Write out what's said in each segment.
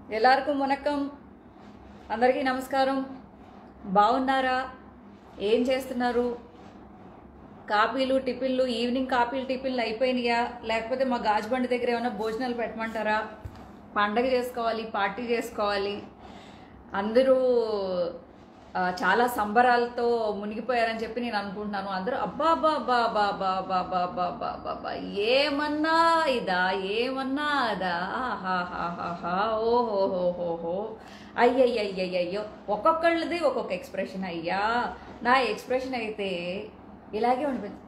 எல்லாருக்கும் வணக்கம் అందరికీ నమస్కారం బాగున్నారా ఏం చేస్తున్నారు కాపీలు టిఫిన్లు ఈవినింగ్ కాపీలు టిఫిన్లు అయిపోయినాయా లేకపోతే మా గాజుబండి దగ్గర ఏమైనా భోజనాలు పెట్టమంటారా పండగ చేసుకోవాలి పార్టీ చేసుకోవాలి అందరూ ఆ, చాలా సంబరాలతో మునిగిపోయారని చెప్పి నేను అనుకుంటున్నాను అందరూ అబ్బా అబ్బా అబ్బా అబ్బా అబ్బా అబ్బా అబ్బా అబ్బా అబ్బా అబ్బా అబ్బా ఏమన్నా ఇదా ఏమన్నా అదా ఆహాహాహాహా ఓహోహోహోహో అయ్యయ్యయ్యయ్యో ఒక్కొక్కళ్ళది ఒక్కొక్క ఎక్స్ప్రెషన్ అయ్యా నా ఎక్స్ప్రెషన్ అయితే ఇలాగే ఉండిపోయింది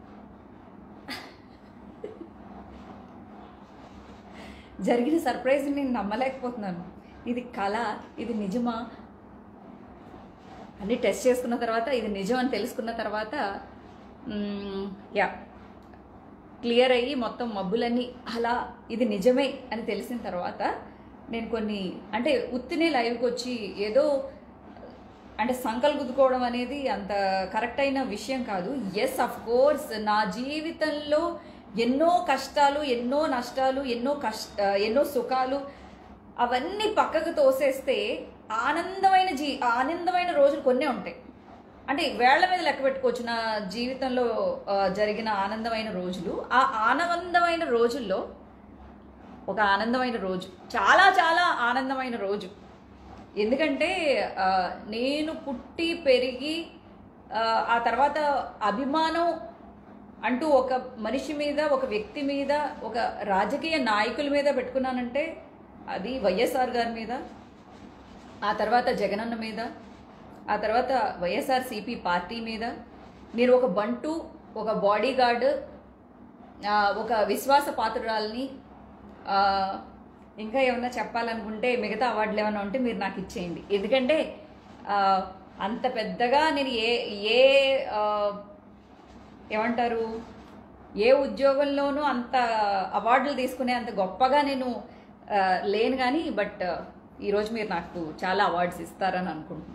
జరిగిన సర్ప్రైజ్ నేను నమ్మలేకపోతున్నాను ఇది కళ ఇది నిజమా అన్ని టెస్ట్ చేసుకున్న తర్వాత ఇది నిజం అని తెలుసుకున్న తర్వాత మ్మ్, యా క్లియర్ అయ్యి మొత్తం మబ్బులన్నీ అలా ఇది నిజమే అని తెలిసిన తర్వాత నేను కొన్ని అంటే ఉత్తినే లైవ్కి వచ్చి ఏదో అంటే సంకల్ గుద్దుకోవడం అనేది అంత కరెక్ట్ అయిన విషయం కాదు ఎస్ అఫ్ కోర్స్ నా జీవితంలో ఎన్నో కష్టాలు ఎన్నో నష్టాలు ఎన్నో కష్ట ఎన్నో సుఖాలు అవన్నీ పక్కకు తోసేస్తే ఆనందమైన జీ ఆనందమైన రోజులు కొన్నే ఉంటాయి అంటే వేళ్ల మీద లెక్క పెట్టుకోవచ్చు నా జీవితంలో ఆ, జరిగిన ఆనందమైన రోజులు ఆ ఆనందమైన రోజుల్లో ఒక ఆనందమైన రోజు చాలా చాలా ఆనందమైన రోజు ఎందుకంటే ఆ, నేను పుట్టి పెరిగి ఆ, ఆ తర్వాత అభిమానం అంటూ ఒక మనిషి మీద ఒక వ్యక్తి మీద ఒక రాజకీయ నాయకుల మీద పెట్టుకున్నానంటే అది వైఎస్ఆర్ గారి మీద ఆ తర్వాత జగనన్న మీద ఆ తర్వాత వైఎస్ఆర్ సిపి పార్టీ మీద నేను ఒక బంటు ఒక బాడీ గార్డ్ ఆ, ఒక విశ్వాస పాత్రురాల్ని ఆ, ఇంకా ఏమన్నా చెప్పాలనుకుంటే మిగతా అవార్డులు ఏమైనా ఉంటే మీరు నాకు ఇచ్చేయండి ఎందుకంటే ఆ, అంత పెద్దగా నేను ఏ ఏ ఆ, ఏమంటారు ఏ ఉద్యోగంలోనూ అంత అవార్డులు తీసుకునే అంత గొప్పగా నేను ఆ, లేను కానీ బట్ ఈరోజు మీరు నాకు చాలా అవార్డ్స్ ఇస్తారని అనుకుంటున్నాను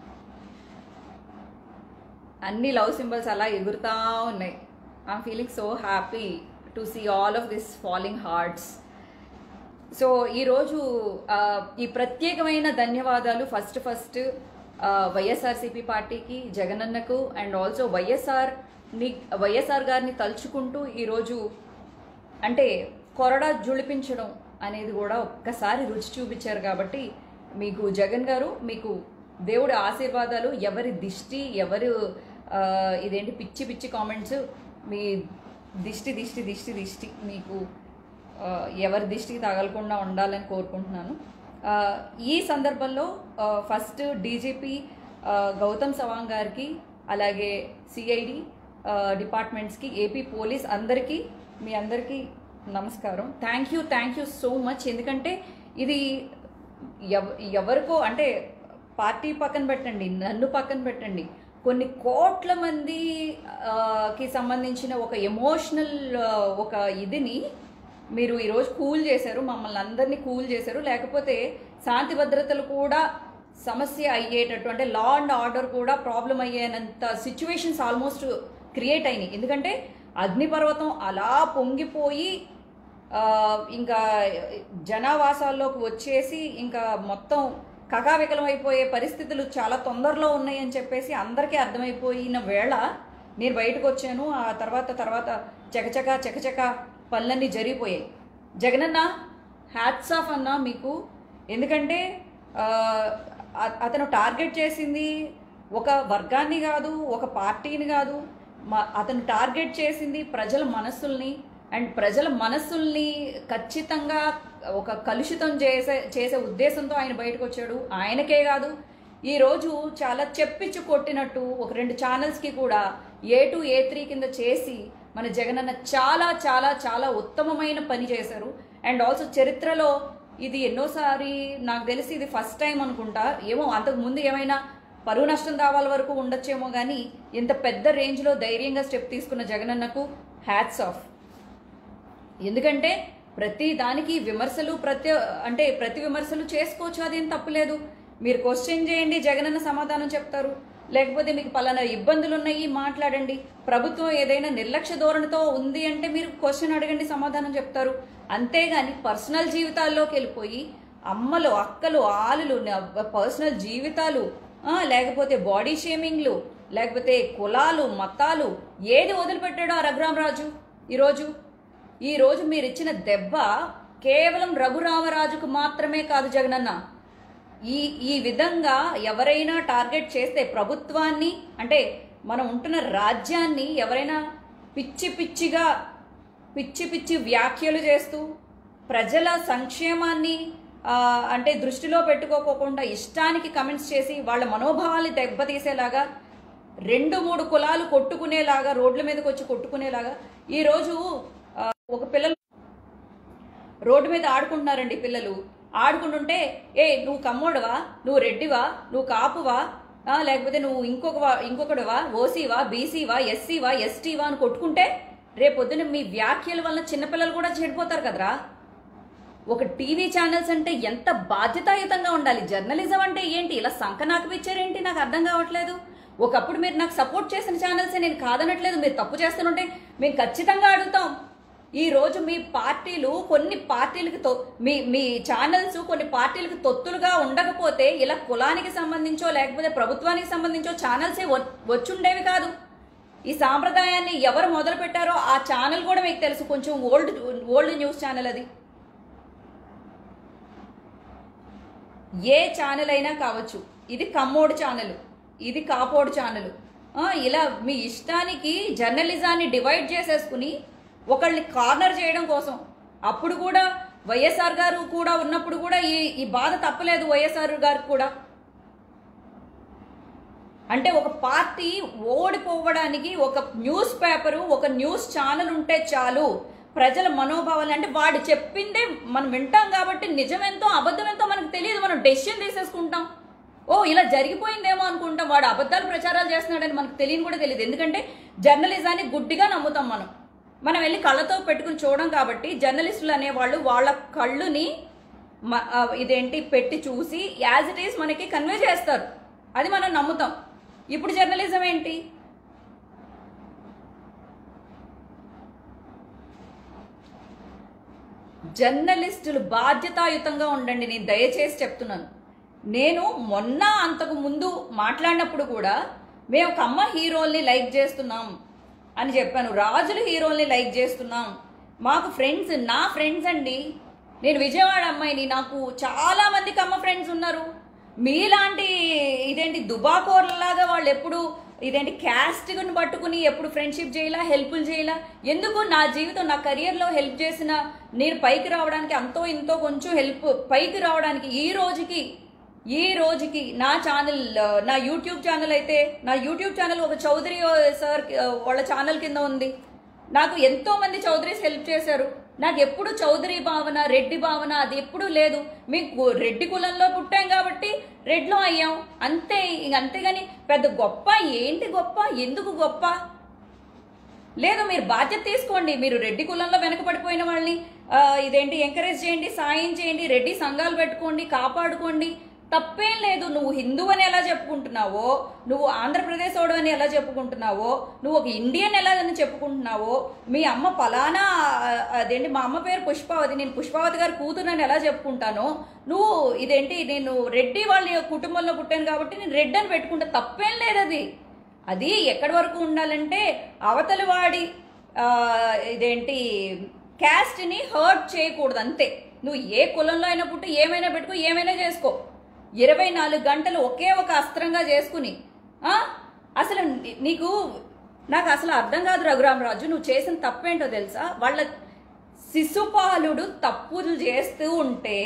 అన్ని లవ్ సింబల్స్ అలా ఎగురుతా ఉన్నాయి I'm feeling so happy to see all of this falling hearts so ఈరోజు ఆ, ఈ ప్రత్యేకమైన ధన్యవాదాలు ఫస్ట్ ఫస్ట్ వైఎస్ఆర్సీపీ పార్టీకి జగనన్నకు అండ్ ఆల్సో వైఎస్ఆర్ ని వైఎస్ఆర్ గారిని తలుచుకుంటూ ఈరోజు అంటే కొరడా జుళిపించడం అనేది కూడా ఒక్కసారి రుచి చూపించారు కాబట్టి మీకు జగన్ గారు మీకు దేవుడి ఆశీర్వాదాలు ఎవరి దిష్టి ఎవరు ఆ, ఇదేంటి పిచ్చి పిచ్చి కామెంట్స్ మీ దిష్టి దిష్టి దిష్టి దిష్టి మీకు ఆ, ఎవరి దిష్టికి తగలకుండా ఉండాలని కోరుకుంటున్నాను ఆ, ఈ సందర్భంలో ఆ, ఫస్ట్ డీజీపీ ఆ, గౌతమ్ సవాంగ్ గారికి అలాగే సిఐడి డిపార్ట్మెంట్స్కి ఏపీ పోలీస్ అందరికీ మీ అందరికీ నమస్కారం thank you thank you so much ఎందుకంటే ఇది ఎవ ఎవరికో అంటే పార్టీ పక్కన పెట్టండి నన్ను పక్కన పెట్టండి కొన్ని కోట్ల మంది ఆ, కి సంబంధించిన ఒక ఎమోషనల్ ఒక ఇదిని మీరు ఈరోజు కూల్ చేశారు మమ్మల్ని అందరినీ కూల్ చేశారు లేకపోతే శాంతి భద్రతలు కూడా సమస్య అయ్యేటట్టు అంటే లా అండ్ ఆర్డర్ కూడా ప్రాబ్లం అయ్యేనంత సిచ్యువేషన్స్ ఆల్మోస్ట్ క్రియేట్ అయినాయి ఎందుకంటే అగ్నిపర్వతం అలా పొంగిపోయి ఆ, ఇంకా జనావాసాల్లోకి వచ్చేసి ఇంకా మొత్తం కకావికలం అయిపోయే పరిస్థితులు చాలా తొందరలో ఉన్నాయని చెప్పేసి అందరికీ అర్థమైపోయిన వేళ నేను బయటకు వచ్చాను ఆ తర్వాత తర్వాత చకచక చకచక పనులన్నీ జరిగిపోయాయి జగనన్న హ్యాట్స్ ఆఫ్ అన్న మీకు ఎందుకంటే ఆ, అ- అతను టార్గెట్ చేసింది ఒక వర్గాన్ని కాదు ఒక పార్టీని కాదు మ- అతను టార్గెట్ చేసింది ప్రజల మనస్సుల్ని అండ్ ప్రజల మనస్సుల్ని ఖచ్చితంగా ఒక కలుషితం చేసే చేసే ఉద్దేశంతో ఆయన బయటకు వచ్చాడు ఆయనకే కాదు ఈరోజు చాలా చెప్పించు కొట్టినట్టు ఒక రెండు ఛానల్స్కి కూడా ఏ టు ఏ త్రీ కింద చేసి మన జగనన్న చాలా చాలా చాలా ఉత్తమమైన పని చేశారు అండ్ ఆల్సో చరిత్రలో ఇది ఎన్నోసారి నాకు తెలిసి ఇది ఫస్ట్ టైం అనుకుంటా ఏమో అంతకు ముందు ఏమైనా పరువు నష్టం దావాల వరకు ఉండొచ్చేమో కానీ ఇంత పెద్ద రేంజ్లో ధైర్యంగా స్టెప్ తీసుకున్న జగనన్నకు హ్యాట్స్ ఆఫ్ ఎందుకంటే ప్రతి దానికి విమర్శలు ప్రతి అంటే ప్రతి విమర్శలు చేసుకోవచ్చు అదేం తప్పులేదు మీరు క్వశ్చన్ చేయండి జగనన్న సమాధానం చెప్తారు లేకపోతే మీకు పలానా ఇబ్బందులు ఉన్నాయి మాట్లాడండి ప్రభుత్వం ఏదైనా నిర్లక్ష్య ధోరణితో ఉంది అంటే మీరు క్వశ్చన్ అడగండి సమాధానం చెప్తారు అంతేగాని పర్సనల్ జీవితాల్లోకి వెళ్ళిపోయి అమ్మలు అక్కలు ఆలులు పర్సనల్ జీవితాలు ఆ, లేకపోతే బాడీ షేమింగ్లు లేకపోతే కులాలు మతాలు ఏది వదిలిపెట్టాడో ఆ రఘురామరాజు ఈరోజు ఈరోజు మీరు ఇచ్చిన దెబ్బ కేవలం రఘురామరాజుకు మాత్రమే కాదు జగనన్న ఈ ఈ విధంగా ఎవరైనా టార్గెట్ చేస్తే ప్రభుత్వాన్ని అంటే మనం ఉంటున్న రాజ్యాన్ని ఎవరైనా పిచ్చి పిచ్చిగా పిచ్చి పిచ్చి వ్యాఖ్యలు చేస్తూ ప్రజల సంక్షేమాన్ని ఆ, అంటే దృష్టిలో పెట్టుకోకుండా ఇష్టానికి కమెంట్స్ చేసి వాళ్ళ మనోభావాల్ని దెబ్బతీసేలాగా రెండు మూడు కులాలు కొట్టుకునేలాగా రోడ్ల మీదకి వచ్చి కొట్టుకునేలాగా ఈరోజు ఆ, ఒక పిల్లలు రోడ్డు మీద ఆడుకుంటున్నారండి పిల్లలు ఆడుకుంటుంటే ఏ నువ్వు కమ్మోడవా నువ్వు రెడ్డివా నువ్వు కాపువా ఆ, లేకపోతే నువ్వు ఇంకొక ఇంకొకడువా ఓసీవా బీసీవా ఎస్సీవా ఎస్టీవా అని కొట్టుకుంటే రేపొద్దున మీ వ్యాఖ్యల వల్ల చిన్నపిల్లలు కూడా చెడిపోతారు కదరా ఒక టీవీ ఛానల్స్ అంటే ఎంత బాధ్యతాయుతంగా ఉండాలి జర్నలిజం అంటే ఏంటి ఇలా సంక నాకు ఇచ్చారేంటి నాకు అర్థం కావట్లేదు ఒకప్పుడు మీరు నాకు సపోర్ట్ చేసిన ఛానల్సే నేను కాదనట్లేదు మీరు తప్పు చేస్తుంటే మేము ఖచ్చితంగా అడుగుతాం ఈ రోజు మీ పార్టీలు కొన్ని పార్టీలకి తొ మీ మీ ఛానల్స్ కొన్ని పార్టీలకు తొత్తులుగా ఉండకపోతే ఇలా కులానికి సంబంధించో లేకపోతే ప్రభుత్వానికి సంబంధించో ఛానల్సే వ- వచ్చుండేవి కాదు ఈ సాంప్రదాయాన్ని ఎవరు మొదలు పెట్టారో ఆ ఛానల్ కూడా మీకు తెలుసు కొంచెం ఓల్డ్ ఓల్డ్ న్యూస్ ఛానల్ అది ఏ ఛానల్ అయినా కావచ్చు ఇది కమ్మోడు ఛానల్ ఇది కాపోడు ఛానల్ ఇలా మీ ఇష్టానికి జర్నలిజాన్ని డివైడ్ చేసేసుకుని ఒకళ్ళని కార్నర్ చేయడం కోసం అప్పుడు కూడా వైఎస్ఆర్ గారు కూడా ఉన్నప్పుడు కూడా ఈ ఈ బాధ తప్పలేదు వైఎస్ఆర్ గారికి కూడా అంటే ఒక పార్టీ ఓడిపోవడానికి ఒక న్యూస్ పేపరు ఒక న్యూస్ ఛానల్ ఉంటే చాలు ప్రజల మనోభావాలు అంటే వాడు చెప్పిందే మనం వింటాం కాబట్టి నిజమెంతో అబద్ధం ఎంతో మనకు తెలియదు మనం డెసిషన్ తీసేసుకుంటాం ఓ ఇలా జరిగిపోయిందేమో అనుకుంటాం వాడు అబద్ధాలు ప్రచారాలు చేస్తున్నాడని మనకు తెలియని కూడా తెలియదు ఎందుకంటే జర్నలిజాన్ని గుడ్డిగా నమ్ముతాం మనం మనం వెళ్ళి కళ్ళతో పెట్టుకుని చూడం కాబట్టి జర్నలిస్టులు అనేవాళ్ళు వాళ్ళ కళ్ళుని మ- ఆ, ఇదేంటి పెట్టి చూసి యాజ్ ఇట్ ఈస్ మనకి కన్వే చేస్తారు అది మనం నమ్ముతాం ఇప్పుడు జర్నలిజం ఏంటి జర్నలిస్టులు బాధ్యతాయుతంగా ఉండండి నేను దయచేసి చెప్తున్నాను నేను మొన్న అంతకు ముందు మాట్లాడినప్పుడు కూడా మేము ఒక అమ్మ హీరోల్ని లైక్ చేస్తున్నాం అని చెప్పాను రాజుల హీరోల్ని లైక్ చేస్తున్నాం మాకు ఫ్రెండ్స్ నా ఫ్రెండ్స్ అండి నేను విజయవాడ అమ్మాయిని నాకు చాలా మందికి అమ్మ ఫ్రెండ్స్ ఉన్నారు మీలాంటి ఇదేంటి దుబాకోర్లలాగా వాళ్ళు ఎప్పుడు ఇదేంటి క్యాస్ట్ని పట్టుకుని ఎప్పుడు ఫ్రెండ్షిప్ చేయాలా హెల్ప్లు చేయాలా ఎందుకు నా జీవితం నా కెరియర్లో హెల్ప్ చేసిన నేను పైకి రావడానికి అంతో ఇంతో కొంచెం హెల్ప్ పైకి రావడానికి ఈ రోజుకి ఈ రోజుకి నా ఛానల్ నా యూట్యూబ్ ఛానల్ అయితే నా యూట్యూబ్ ఛానల్ ఒక చౌదరి సార్ వాళ్ళ ఛానల్ కింద ఉంది నాకు ఎంతో మంది చౌదరీస్ హెల్ప్ చేశారు నాకు ఎప్పుడు చౌదరి భావన రెడ్డి భావన అది ఎప్పుడూ లేదు మీకు రెడ్డి కులంలో పుట్టాం కాబట్టి రెడ్లో అయ్యాం అంతే ఇంక అంతేగాని పెద్ద గొప్ప ఏంటి గొప్ప ఎందుకు గొప్ప లేదు మీరు బాధ్యత తీసుకోండి మీరు రెడ్డి కులంలో వెనకబడిపోయిన వాళ్ళని ఆ, ఇదేంటి ఎంకరేజ్ చేయండి సాయం చేయండి రెడ్డి సంఘాలు పెట్టుకోండి కాపాడుకోండి తప్పేం లేదు నువ్వు హిందూ అని ఎలా చెప్పుకుంటున్నావో నువ్వు ఆంధ్రప్రదేశ్ వాడు అని ఎలా చెప్పుకుంటున్నావో నువ్వు ఒక ఇండియన్ ఎలా అని చెప్పుకుంటున్నావో మీ అమ్మ పలానా ఆ, అదేంటి మా అమ్మ పేరు పుష్పావతి నేను పుష్పావతి గారి కూతురుని ఎలా చెప్పుకుంటానో నువ్వు ఇదేంటి నేను రెడ్డి వాళ్ళ కుటుంబంలో పుట్టాను కాబట్టి నేను రెడ్డి అని పెట్టుకుంటా తప్పేం లేదు అది అది ఎక్కడి వరకు ఉండాలంటే అవతలి వాడి ఆ, ఇదేంటి క్యాస్ట్ని హర్ట్ చేయకూడదు అంతే నువ్వు ఏ కులంలో అయినా పుట్టి ఏమైనా పెట్టుకో ఏమైనా చేసుకో ఇరవై నాలుగు గంటలు ఒకే ఒక అస్త్రంగా చేసుకుని ఆ? అసలు నీ- నీకు నాకు అసలు అర్థం కాదు రఘురామరాజు నువ్వు చేసిన తప్పేంటో తెలుసా వాళ్ళ శిశుపాలుడు తప్పులు చేస్తూ ఉంటే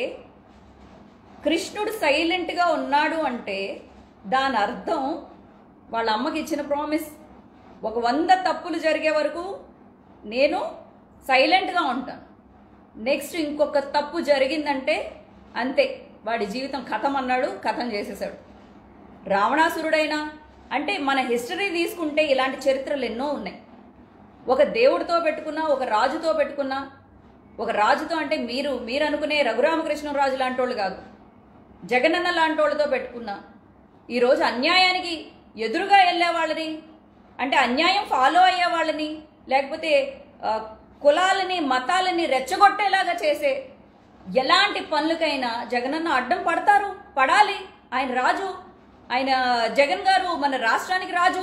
కృష్ణుడు సైలెంట్గా ఉన్నాడు అంటే దాని అర్థం వాళ్ళ అమ్మకి ఇచ్చిన ప్రామిస్ ఒక వంద తప్పులు జరిగే వరకు నేను సైలెంట్గా ఉంటాను నెక్స్ట్ ఇంకొక తప్పు జరిగిందంటే అంతే వాడి జీవితం కథం అన్నాడు కథం చేసేసాడు రావణాసురుడైనా అంటే మన హిస్టరీ తీసుకుంటే ఇలాంటి చరిత్రలు ఎన్నో ఉన్నాయి ఒక దేవుడితో పెట్టుకున్నా ఒక రాజుతో పెట్టుకున్నా ఒక రాజుతో అంటే మీరు మీరు అనుకునే రఘురామకృష్ణరాజు లాంటి వాళ్ళు కాదు జగనన్న లాంటి వాళ్ళతో పెట్టుకున్నా ఈరోజు అన్యాయానికి ఎదురుగా వెళ్ళే వాళ్ళని అంటే అన్యాయం ఫాలో అయ్యే వాళ్ళని లేకపోతే ఆ, కులాలని మతాలని రెచ్చగొట్టేలాగా చేసే ఎలాంటి పనులకైనా జగనన్న అడ్డం పడతారు పడాలి ఆయన రాజు ఆయన జగన్ గారు మన రాష్ట్రానికి రాజు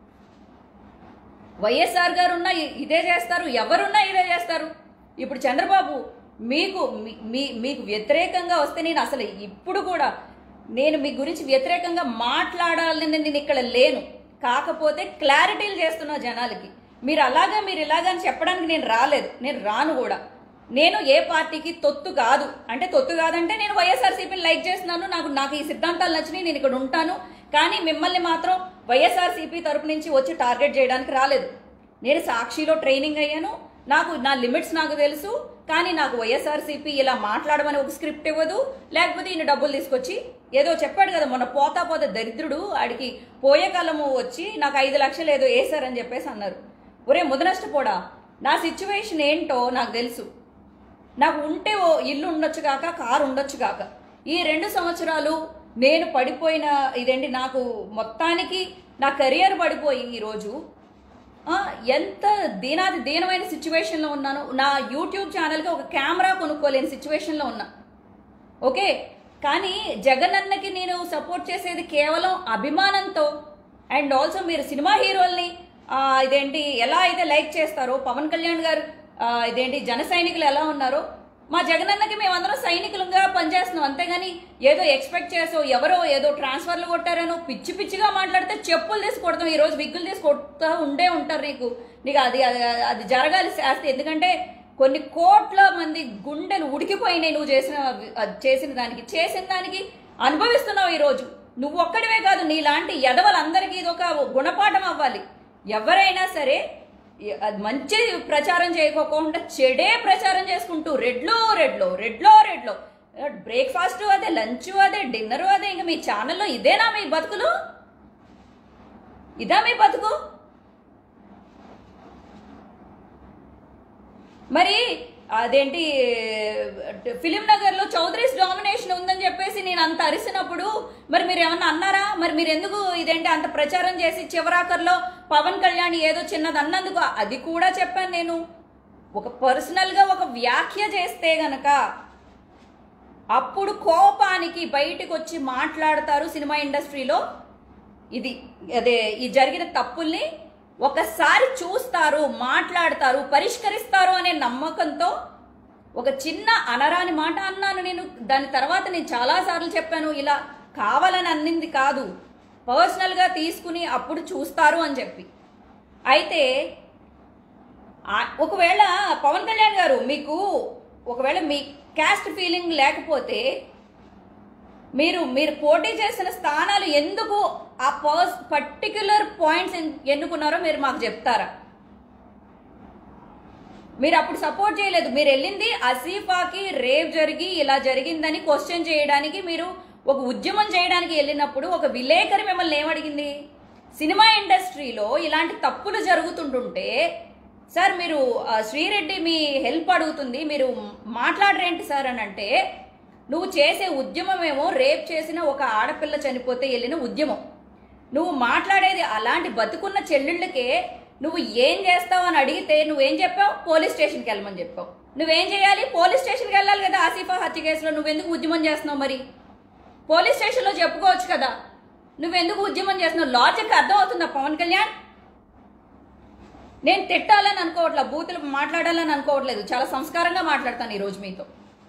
వైఎస్ఆర్ గారు ఉన్నా ఇ- ఇదే చేస్తారు ఎవరున్నా ఇదే చేస్తారు ఇప్పుడు చంద్రబాబు మీకు మీ- మీ మీకు వ్యతిరేకంగా వస్తే నేను అసలు ఇప్పుడు కూడా నేను మీ గురించి వ్యతిరేకంగా మాట్లాడాలని నేను ఇక్కడ లేను కాకపోతే క్లారిటీలు చేస్తున్నా జనాలకి మీరు అలాగా మీరు ఇలాగా అని చెప్పడానికి నేను రాలేదు నేను రాను కూడా నేను ఏ పార్టీకి తొత్తు కాదు అంటే తొత్తు కాదంటే నేను వైఎస్ఆర్సీపీని లైక్ చేస్తున్నాను నాకు నాకు ఈ సిద్ధాంతాలు నచ్చినాయి నేను ఇక్కడ ఉంటాను కానీ మిమ్మల్ని మాత్రం వైఎస్ఆర్సీపీ తరపు నుంచి వచ్చి టార్గెట్ చేయడానికి రాలేదు నేను సాక్షిలో ట్రైనింగ్ అయ్యాను నాకు నా లిమిట్స్ నాకు తెలుసు కానీ నాకు వైఎస్ఆర్సీపీ ఇలా మాట్లాడమని ఒక స్క్రిప్ట్ ఇవ్వదు లేకపోతే ఈయన డబ్బులు తీసుకొచ్చి ఏదో చెప్పాడు కదా మొన్న పోతా పోతే దరిద్రుడు ఆడికి పోయే కాలము వచ్చి నాకు ఐదు లక్షలు ఏదో వేశారని చెప్పేసి అన్నారు ఒరే ముదనష్టపోడా నా సిచ్యువేషన్ ఏంటో నాకు తెలుసు నాకు ఉంటే ఓ ఇల్లు ఉండొచ్చు కాక కారు ఉండొచ్చు కాక ఈ రెండు సంవత్సరాలు నేను పడిపోయిన ఇదేంటి నాకు మొత్తానికి నా కెరియర్ పడిపోయి ఈరోజు ఆ, ఎంత దీనాది దీనమైన సిచ్యువేషన్లో ఉన్నాను నా యూట్యూబ్ ఛానల్కి ఒక కెమెరా కొనుక్కోలేని సిచ్యువేషన్లో ఉన్నా ఓకే కానీ జగన్ అన్నకి నేను సపోర్ట్ చేసేది కేవలం అభిమానంతో అండ్ ఆల్సో మీరు సినిమా హీరోల్ని ఆ, ఇదేంటి ఎలా అయితే లైక్ చేస్తారో పవన్ కళ్యాణ్ గారు ఆ, ఇదేంటి జన సైనికులు ఎలా ఉన్నారో మా జగనన్నకి మేమందరం సైనికులుగా పనిచేస్తున్నాం అంతేగాని ఏదో ఎక్స్పెక్ట్ చేసో ఎవరో ఏదో ట్రాన్స్ఫర్లు కొట్టారనో పిచ్చి పిచ్చిగా మాట్లాడితే చెప్పులు తీసి కొడతాం ఈ రోజు విగ్గులు తీసి కొడుతూ ఉండే ఉంటారు నీకు నీకు అది అది అది జరగాలి శాస్తి ఎందుకంటే కొన్ని కోట్ల మంది గుండెలు ఉడికిపోయినాయి నువ్వు చేసిన అది చేసిన దానికి చేసిన దానికి అనుభవిస్తున్నావు ఈరోజు నువ్వు ఒక్కడివే కాదు నీలాంటి ఎదవలందరికీ ఇది ఒక గుణపాఠం అవ్వాలి ఎవరైనా సరే ఎ- అది మంచి ప్రచారం చేయకోకుండా చెడే ప్రచారం చేసుకుంటూ రెడ్లో రెడ్లో రెడ్లో రెడ్లో బ్రేక్ఫాస్ట్ అదే లంచ్ అదే డిన్నర్ అదే ఇంకా మీ ఛానల్లో ఇదేనా మీ బతుకులు ఇదా మీ బతుకు మరి అదేంటి ఫిలిం నగర్ లో చౌదరీస్ డామినేషన్ ఉందని చెప్పేసి నేను అంత అరిసినప్పుడు మరి మీరు ఏమన్నా అన్నారా మరి మీరు ఎందుకు ఇదేంటి అంత ప్రచారం చేసి చివరాఖర్లో పవన్ కళ్యాణ్ ఏదో చిన్నది అన్నందుకు అది కూడా చెప్పాను నేను ఒక పర్సనల్ గా ఒక వ్యాఖ్య చేస్తే గనక అప్పుడు కోపానికి బయటకు వచ్చి మాట్లాడతారు సినిమా ఇండస్ట్రీలో ఇది అదే ఈ జరిగిన తప్పుల్ని ఒకసారి చూస్తారు మాట్లాడతారు పరిష్కరిస్తారు అనే నమ్మకంతో ఒక చిన్న అనరాని మాట అన్నాను నేను దాని తర్వాత నేను చాలాసార్లు చెప్పాను ఇలా కావాలని అన్నింది కాదు పర్సనల్గా తీసుకుని అప్పుడు చూస్తారు అని చెప్పి అయితే ఆ- ఒకవేళ పవన్ కళ్యాణ్ గారు మీకు ఒకవేళ మీ క్యాస్ట్ ఫీలింగ్ లేకపోతే మీరు మీరు పోటీ చేసిన స్థానాలు ఎందుకు ఆ పర్స్ పర్టిక్యులర్ పాయింట్స్ ఎన్నుకున్నారో మీరు మాకు చెప్తారా మీరు అప్పుడు సపోర్ట్ చేయలేదు మీరు వెళ్ళింది అసీఫాకి రేప్ జరిగి ఇలా జరిగిందని క్వశ్చన్ చేయడానికి మీరు ఒక ఉద్యమం చేయడానికి వెళ్ళినప్పుడు ఒక విలేకరి మిమ్మల్ని ఏమడిగింది సినిమా ఇండస్ట్రీలో ఇలాంటి తప్పులు జరుగుతుంటుంటే సార్ మీరు ఆ, శ్రీరెడ్డి మీ హెల్ప్ అడుగుతుంది మీరు మాట్లాడరేంటి సార్ అని అంటే నువ్వు చేసే ఉద్యమం ఏమో రేప్ చేసిన ఒక ఆడపిల్ల చనిపోతే వెళ్ళిన ఉద్యమం నువ్వు మాట్లాడేది అలాంటి బతుకున్న చెల్లెళ్ళకే నువ్వు ఏం చేస్తావు అని అడిగితే నువ్వేం చెప్పావు పోలీస్ స్టేషన్కి వెళ్ళమని చెప్పావు నువ్వేం చేయాలి పోలీస్ స్టేషన్కి వెళ్ళాలి కదా ఆసిఫా హత్య కేసులో నువ్వెందుకు ఉద్యమం చేస్తున్నావు మరి పోలీస్ స్టేషన్లో చెప్పుకోవచ్చు కదా నువ్వెందుకు ఉద్యమం చేస్తున్నావు లాజిక్ అర్థం అవుతుందా పవన్ కళ్యాణ్ నేను తిట్టాలని అనుకోవట్లేదు బూతులు మాట్లాడాలని అనుకోవట్లేదు చాలా సంస్కారంగా మాట్లాడతాను ఈరోజు మీతో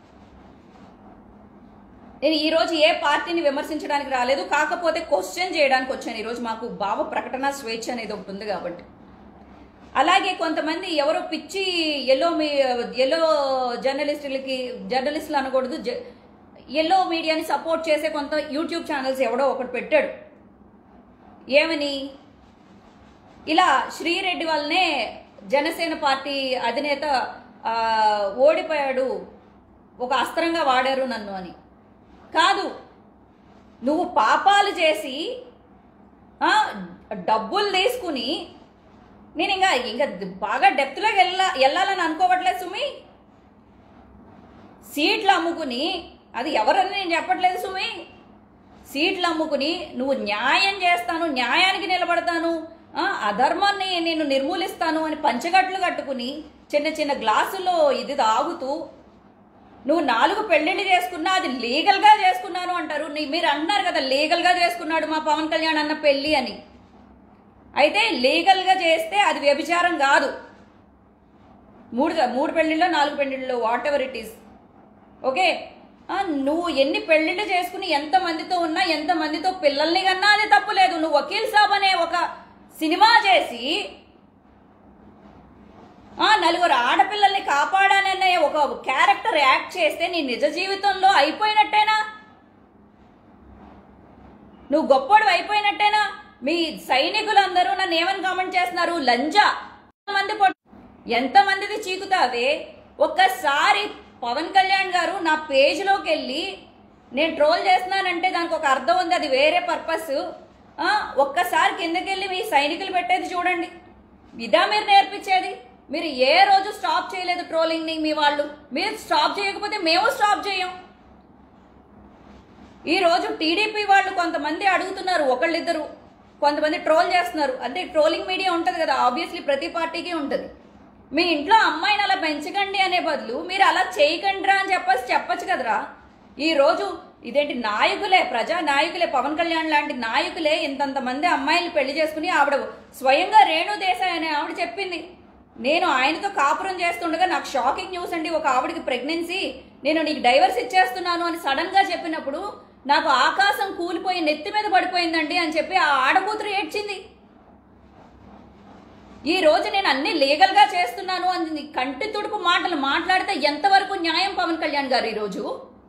నేను ఈ రోజు ఏ పార్టీని విమర్శించడానికి రాలేదు కాకపోతే క్వశ్చన్ చేయడానికి వచ్చాను ఈరోజు మాకు భావ ప్రకటన స్వేచ్ఛ అనేది ఒకటి ఉంది కాబట్టి అలాగే కొంతమంది ఎవరో పిచ్చి ఎల్లో మీ ఎల్లో జర్నలిస్టులకి జర్నలిస్టులు అనకూడదు ఎల్లో మీడియాని సపోర్ట్ చేసే కొంత యూట్యూబ్ ఛానల్స్ ఎవడో ఒకటి పెట్టాడు ఏమని ఇలా శ్రీరెడ్డి వల్లనే జనసేన పార్టీ అధినేత ఆ, ఓడిపోయాడు ఒక అస్త్రంగా వాడారు నన్ను అని కాదు నువ్వు పాపాలు చేసి ఆ, డబ్బులు తీసుకుని నేను ఇంకా ఇంకా బాగా డెప్త్లోకి వెళ్ళా వెళ్ళాలని అనుకోవట్లేదు సుమి సీట్లు అమ్ముకుని అది ఎవరని నేను చెప్పట్లేదు సుమి సీట్లు అమ్ముకుని నువ్వు న్యాయం చేస్తాను న్యాయానికి నిలబడతాను ఆ, అధర్మాన్ని నేను నిర్మూలిస్తాను అని పంచగట్లు కట్టుకుని చిన్న చిన్న గ్లాసుల్లో ఇది తాగుతూ నువ్వు నాలుగు పెళ్లిళ్ళు చేసుకున్నా అది లీగల్గా చేసుకున్నాను అంటారు నీ- మీరు అంటున్నారు కదా లీగల్గా చేసుకున్నాడు మా పవన్ కళ్యాణ్ అన్న పెళ్ళి అని అయితే లీగల్గా చేస్తే అది వ్యభిచారం కాదు మూడు మూడు పెళ్లిళ్ళు నాలుగు పెళ్లిళ్ళు whatever it is okay ఆ, నువ్వు ఎన్ని పెళ్లిళ్ళు చేసుకుని ఎంత మందితో ఉన్నా ఎంత మందితో పిల్లల్ని కన్నా అది తప్పు లేదు నువ్వు వకీల్ సాబ్ అనే ఒక సినిమా చేసి ఆ నలుగురు ఆడపిల్లల్ని కాపాడాననే ఒక క్యారెక్టర్ యాక్ట్ చేస్తే నీ నిజ జీవితంలో అయిపోయినట్టేనా నువ్వు గొప్పడు అయిపోయినట్టేనా మీ సైనికులందరూ నన్ను ఏమని కామెంట్ చేస్తున్నారు లంజా మంది పొట్- ఎంతమందిది చీకుతావే ఒక్కసారి పవన్ కళ్యాణ్ గారు నా పేజ్లోకి వెళ్ళి నేను ట్రోల్ చేస్తున్నానంటే దానికి ఒక అర్థం ఉంది అది వేరే పర్పస్ ఒక్కసారి కిందకెళ్ళి మీ సైనికులు పెట్టేది చూడండి ఇదా మీరు నేర్పించేది మీరు ఏ రోజు స్టాప్ చేయలేదు ట్రోలింగ్ని మీ వాళ్ళు మీరు స్టాప్ చేయకపోతే మేము స్టాప్ చేయం ఈ రోజు టీడీపీ వాళ్ళు కొంతమంది అడుగుతున్నారు ఒకళ్ళిద్దరు కొంతమంది ట్రోల్ చేస్తున్నారు అంటే ట్రోలింగ్ మీడియా ఉంటుంది కదా ఆబ్వియస్లీ ప్రతి పార్టీకి ఉంటుంది మీ ఇంట్లో అమ్మాయిని అలా పెంచకండి అనే బదులు మీరు అలా చేయకండిరా అని చెప్పేసి చెప్పొచ్చు కదరా ఈ రోజు ఇదేంటి నాయకులే ప్రజా నాయకులే పవన్ కళ్యాణ్ లాంటి నాయకులే ఇంతంత మంది అమ్మాయిలు పెళ్లి చేసుకుని ఆవిడ స్వయంగా రేణు దేశాయ్ అనే ఆవిడ చెప్పింది నేను ఆయనతో కాపురం చేస్తుండగా నాకు షాకింగ్ న్యూస్ అండి ఒక ఆవిడకి ప్రెగ్నెన్సీ నేను నీకు డైవర్స్ ఇచ్చేస్తున్నాను అని సడన్ గా చెప్పినప్పుడు నాకు ఆకాశం కూలిపోయి నెత్తి మీద పడిపోయిందండి అని చెప్పి ఆ ఆడకూతురు ఏడ్చింది ఈ రోజు నేను అన్ని లీగల్ గా చేస్తున్నాను అని కంటి తుడుపు మాటలు మాట్లాడితే ఎంతవరకు న్యాయం పవన్ కళ్యాణ్ గారు ఈ రోజు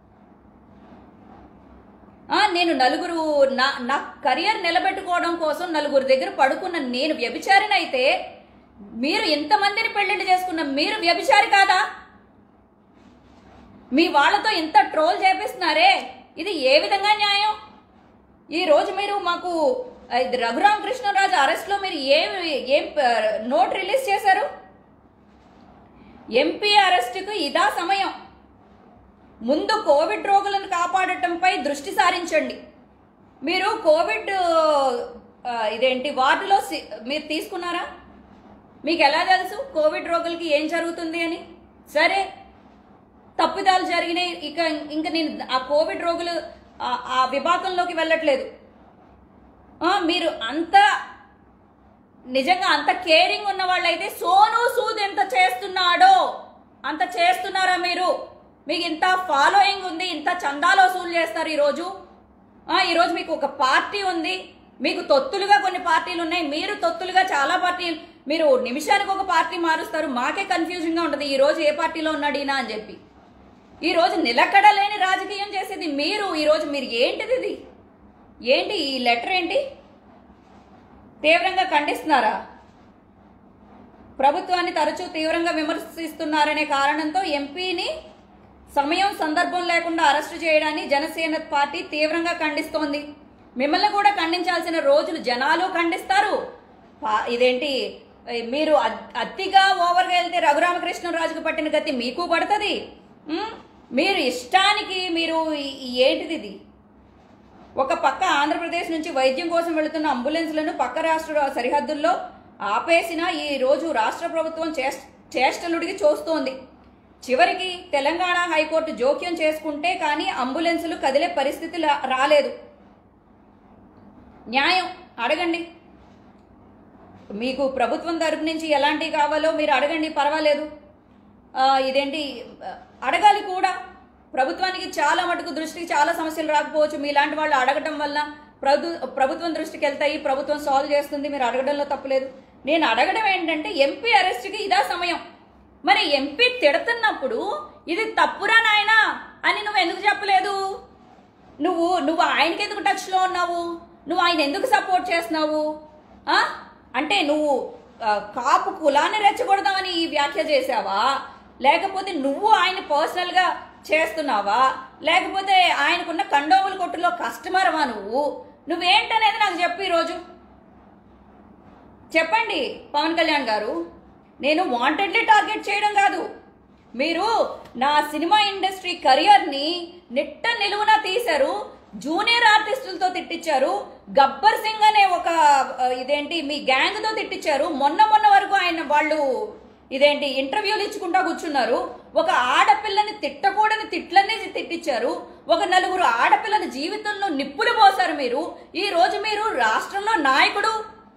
ఆ, నేను నలుగురు నా నా కెరియర్ నిలబెట్టుకోవడం కోసం నలుగురు దగ్గర పడుకున్న నేను వ్యభిచారిని అయితే మీరు ఇంతమందిని పెళ్లిళ్ళు చేసుకున్న మీరు వ్యభిచారి కాదా మీ వాళ్ళతో ఇంత ట్రోల్ చేపిస్తున్నారే ఇది ఏ విధంగా న్యాయం ఈ రోజు మీరు మాకు ఆ, ఇది రఘురామ కృష్ణరాజు అరెస్ట్లో మీరు ఏం ఏం ఆ, నోట్ రిలీజ్ చేశారు ఎంపీ అరెస్టుకు ఇదా సమయం ముందు కోవిడ్ రోగులను కాపాడటంపై దృష్టి సారించండి మీరు కోవిడ్ ఆ, ఇదేంటి వార్డులో సి- మీరు తీసుకున్నారా మీకు ఎలా తెలుసు కోవిడ్ రోగులకి ఏం జరుగుతుంది అని సరే తప్పిదాలు జరిగినాయి ఇక ఇంకా నేను ఆ కోవిడ్ రోగులు ఆ- ఆ విభాగంలోకి వెళ్ళట్లేదు ఆ, మీరు అంత నిజంగా అంత కేరింగ్ ఉన్న వాళ్ళైతే సోను సూద్ ఎంత చేస్తున్నాడో అంత చేస్తున్నారా మీరు మీకు ఇంత ఫాలోయింగ్ ఉంది ఇంత చందాలో వసూలు చేస్తారు ఈరోజు ఆ, ఈరోజు మీకు ఒక పార్టీ ఉంది మీకు తొత్తులుగా కొన్ని పార్టీలు ఉన్నాయి మీరు తొత్తులుగా చాలా పార్టీలు మీరు నిమిషానికి ఒక పార్టీ మారుస్తారు మాకే కన్ఫ్యూజన్ గా ఉంటుంది ఈ రోజు ఏ పార్టీలో ఉన్నాడు ఈయన అని చెప్పి ఈ రోజు నిలకడ లేని రాజకీయం చేసేది మీరు ఈ రోజు మీరు ఏంటిది ఇది ఏంటి ఈ లెటర్ ఏంటి తీవ్రంగా ఖండిస్తున్నారా ప్రభుత్వాన్ని తరచూ తీవ్రంగా విమర్శిస్తున్నారనే కారణంతో ఎంపీని సమయం సందర్భం లేకుండా అరెస్టు చేయడాన్ని జనసేన పార్టీ తీవ్రంగా ఖండిస్తోంది మిమ్మల్ని కూడా ఖండించాల్సిన రోజులు జనాలు ఖండిస్తారు పా- ఇదేంటి ఏ, మీరు అత్- అతిగా ఓవర్గా వెళ్తే రఘురామకృష్ణరాజుకు పట్టిన గతి మీకు పడుతుంది ఉమ్? మీరు ఇష్టానికి మీరు ఈ- ఈ ఏంటిది ఇది ఒక పక్క ఆంధ్రప్రదేశ్ నుంచి వైద్యం కోసం వెళుతున్న అంబులెన్స్లను పక్క రాష్ట్ర సరిహద్దుల్లో ఆపేసిన ఈ రోజు రాష్ట్ర ప్రభుత్వం చేస్- చేష్టలుడికి చూస్తోంది చివరికి తెలంగాణ హైకోర్టు జోక్యం చేసుకుంటే కానీ అంబులెన్సులు కదిలే పరిస్థితి లా- రాలేదు న్యాయం అడగండి మీకు ప్రభుత్వం తరపు నుంచి ఎలాంటివి కావాలో మీరు అడగండి పర్వాలేదు ఆ, ఇదేంటి ఆ, అడగాలి కూడా ప్రభుత్వానికి చాలా మటుకు దృష్టికి చాలా సమస్యలు రాకపోవచ్చు మీలాంటి వాళ్ళు అడగటం వల్ల ప్రభు ప్రభుత్వం దృష్టికి వెళ్తాయి ప్రభుత్వం సాల్వ్ చేస్తుంది మీరు అడగడంలో తప్పులేదు నేను అడగడం ఏంటంటే ఎంపీ అరెస్ట్కి ఇదా సమయం మరి ఎంపీ తిడుతున్నప్పుడు ఇది తప్పురా నాయనా అని నువ్వు ఎందుకు చెప్పలేదు నువ్వు నువ్వు ఆయనకి ఎందుకు టచ్లో ఉన్నావు నువ్వు ఆయన ఎందుకు సపోర్ట్ చేస్తున్నావు ఆ? అంటే నువ్వు ఆ, కాపు కులాన్ని రెచ్చగొడదామని ఈ వ్యాఖ్య చేసావా లేకపోతే నువ్వు ఆయన పర్సనల్గా చేస్తున్నావా లేకపోతే ఆయనకున్న కండోముల కొట్టులో కస్టమర్వా నువ్వు నువ్వేంటనేది నాకు చెప్పు ఈరోజు చెప్పండి పవన్ కళ్యాణ్ గారు నేను వాంటెడ్లీ టార్గెట్ చేయడం కాదు మీరు నా సినిమా ఇండస్ట్రీ కెరియర్ని నిట్ట నిలువున తీశారు జూనియర్ ఆర్టిస్టులతో తిట్టించారు గబ్బర్ సింగ్ అనే ఒక ఆ, ఇదేంటి మీ గ్యాంగ్తో తిట్టించారు మొన్న మొన్న వరకు ఆయన వాళ్ళు ఇదేంటి ఇంటర్వ్యూలు ఇచ్చుకుంటా కూర్చున్నారు ఒక ఆడపిల్లని తిట్టకూడని తిట్లన్నీ తిట్టించారు ఒక నలుగురు ఆడపిల్లల జీవితంలో నిప్పులు పోసారు మీరు ఈ రోజు మీరు రాష్ట్రంలో నాయకుడు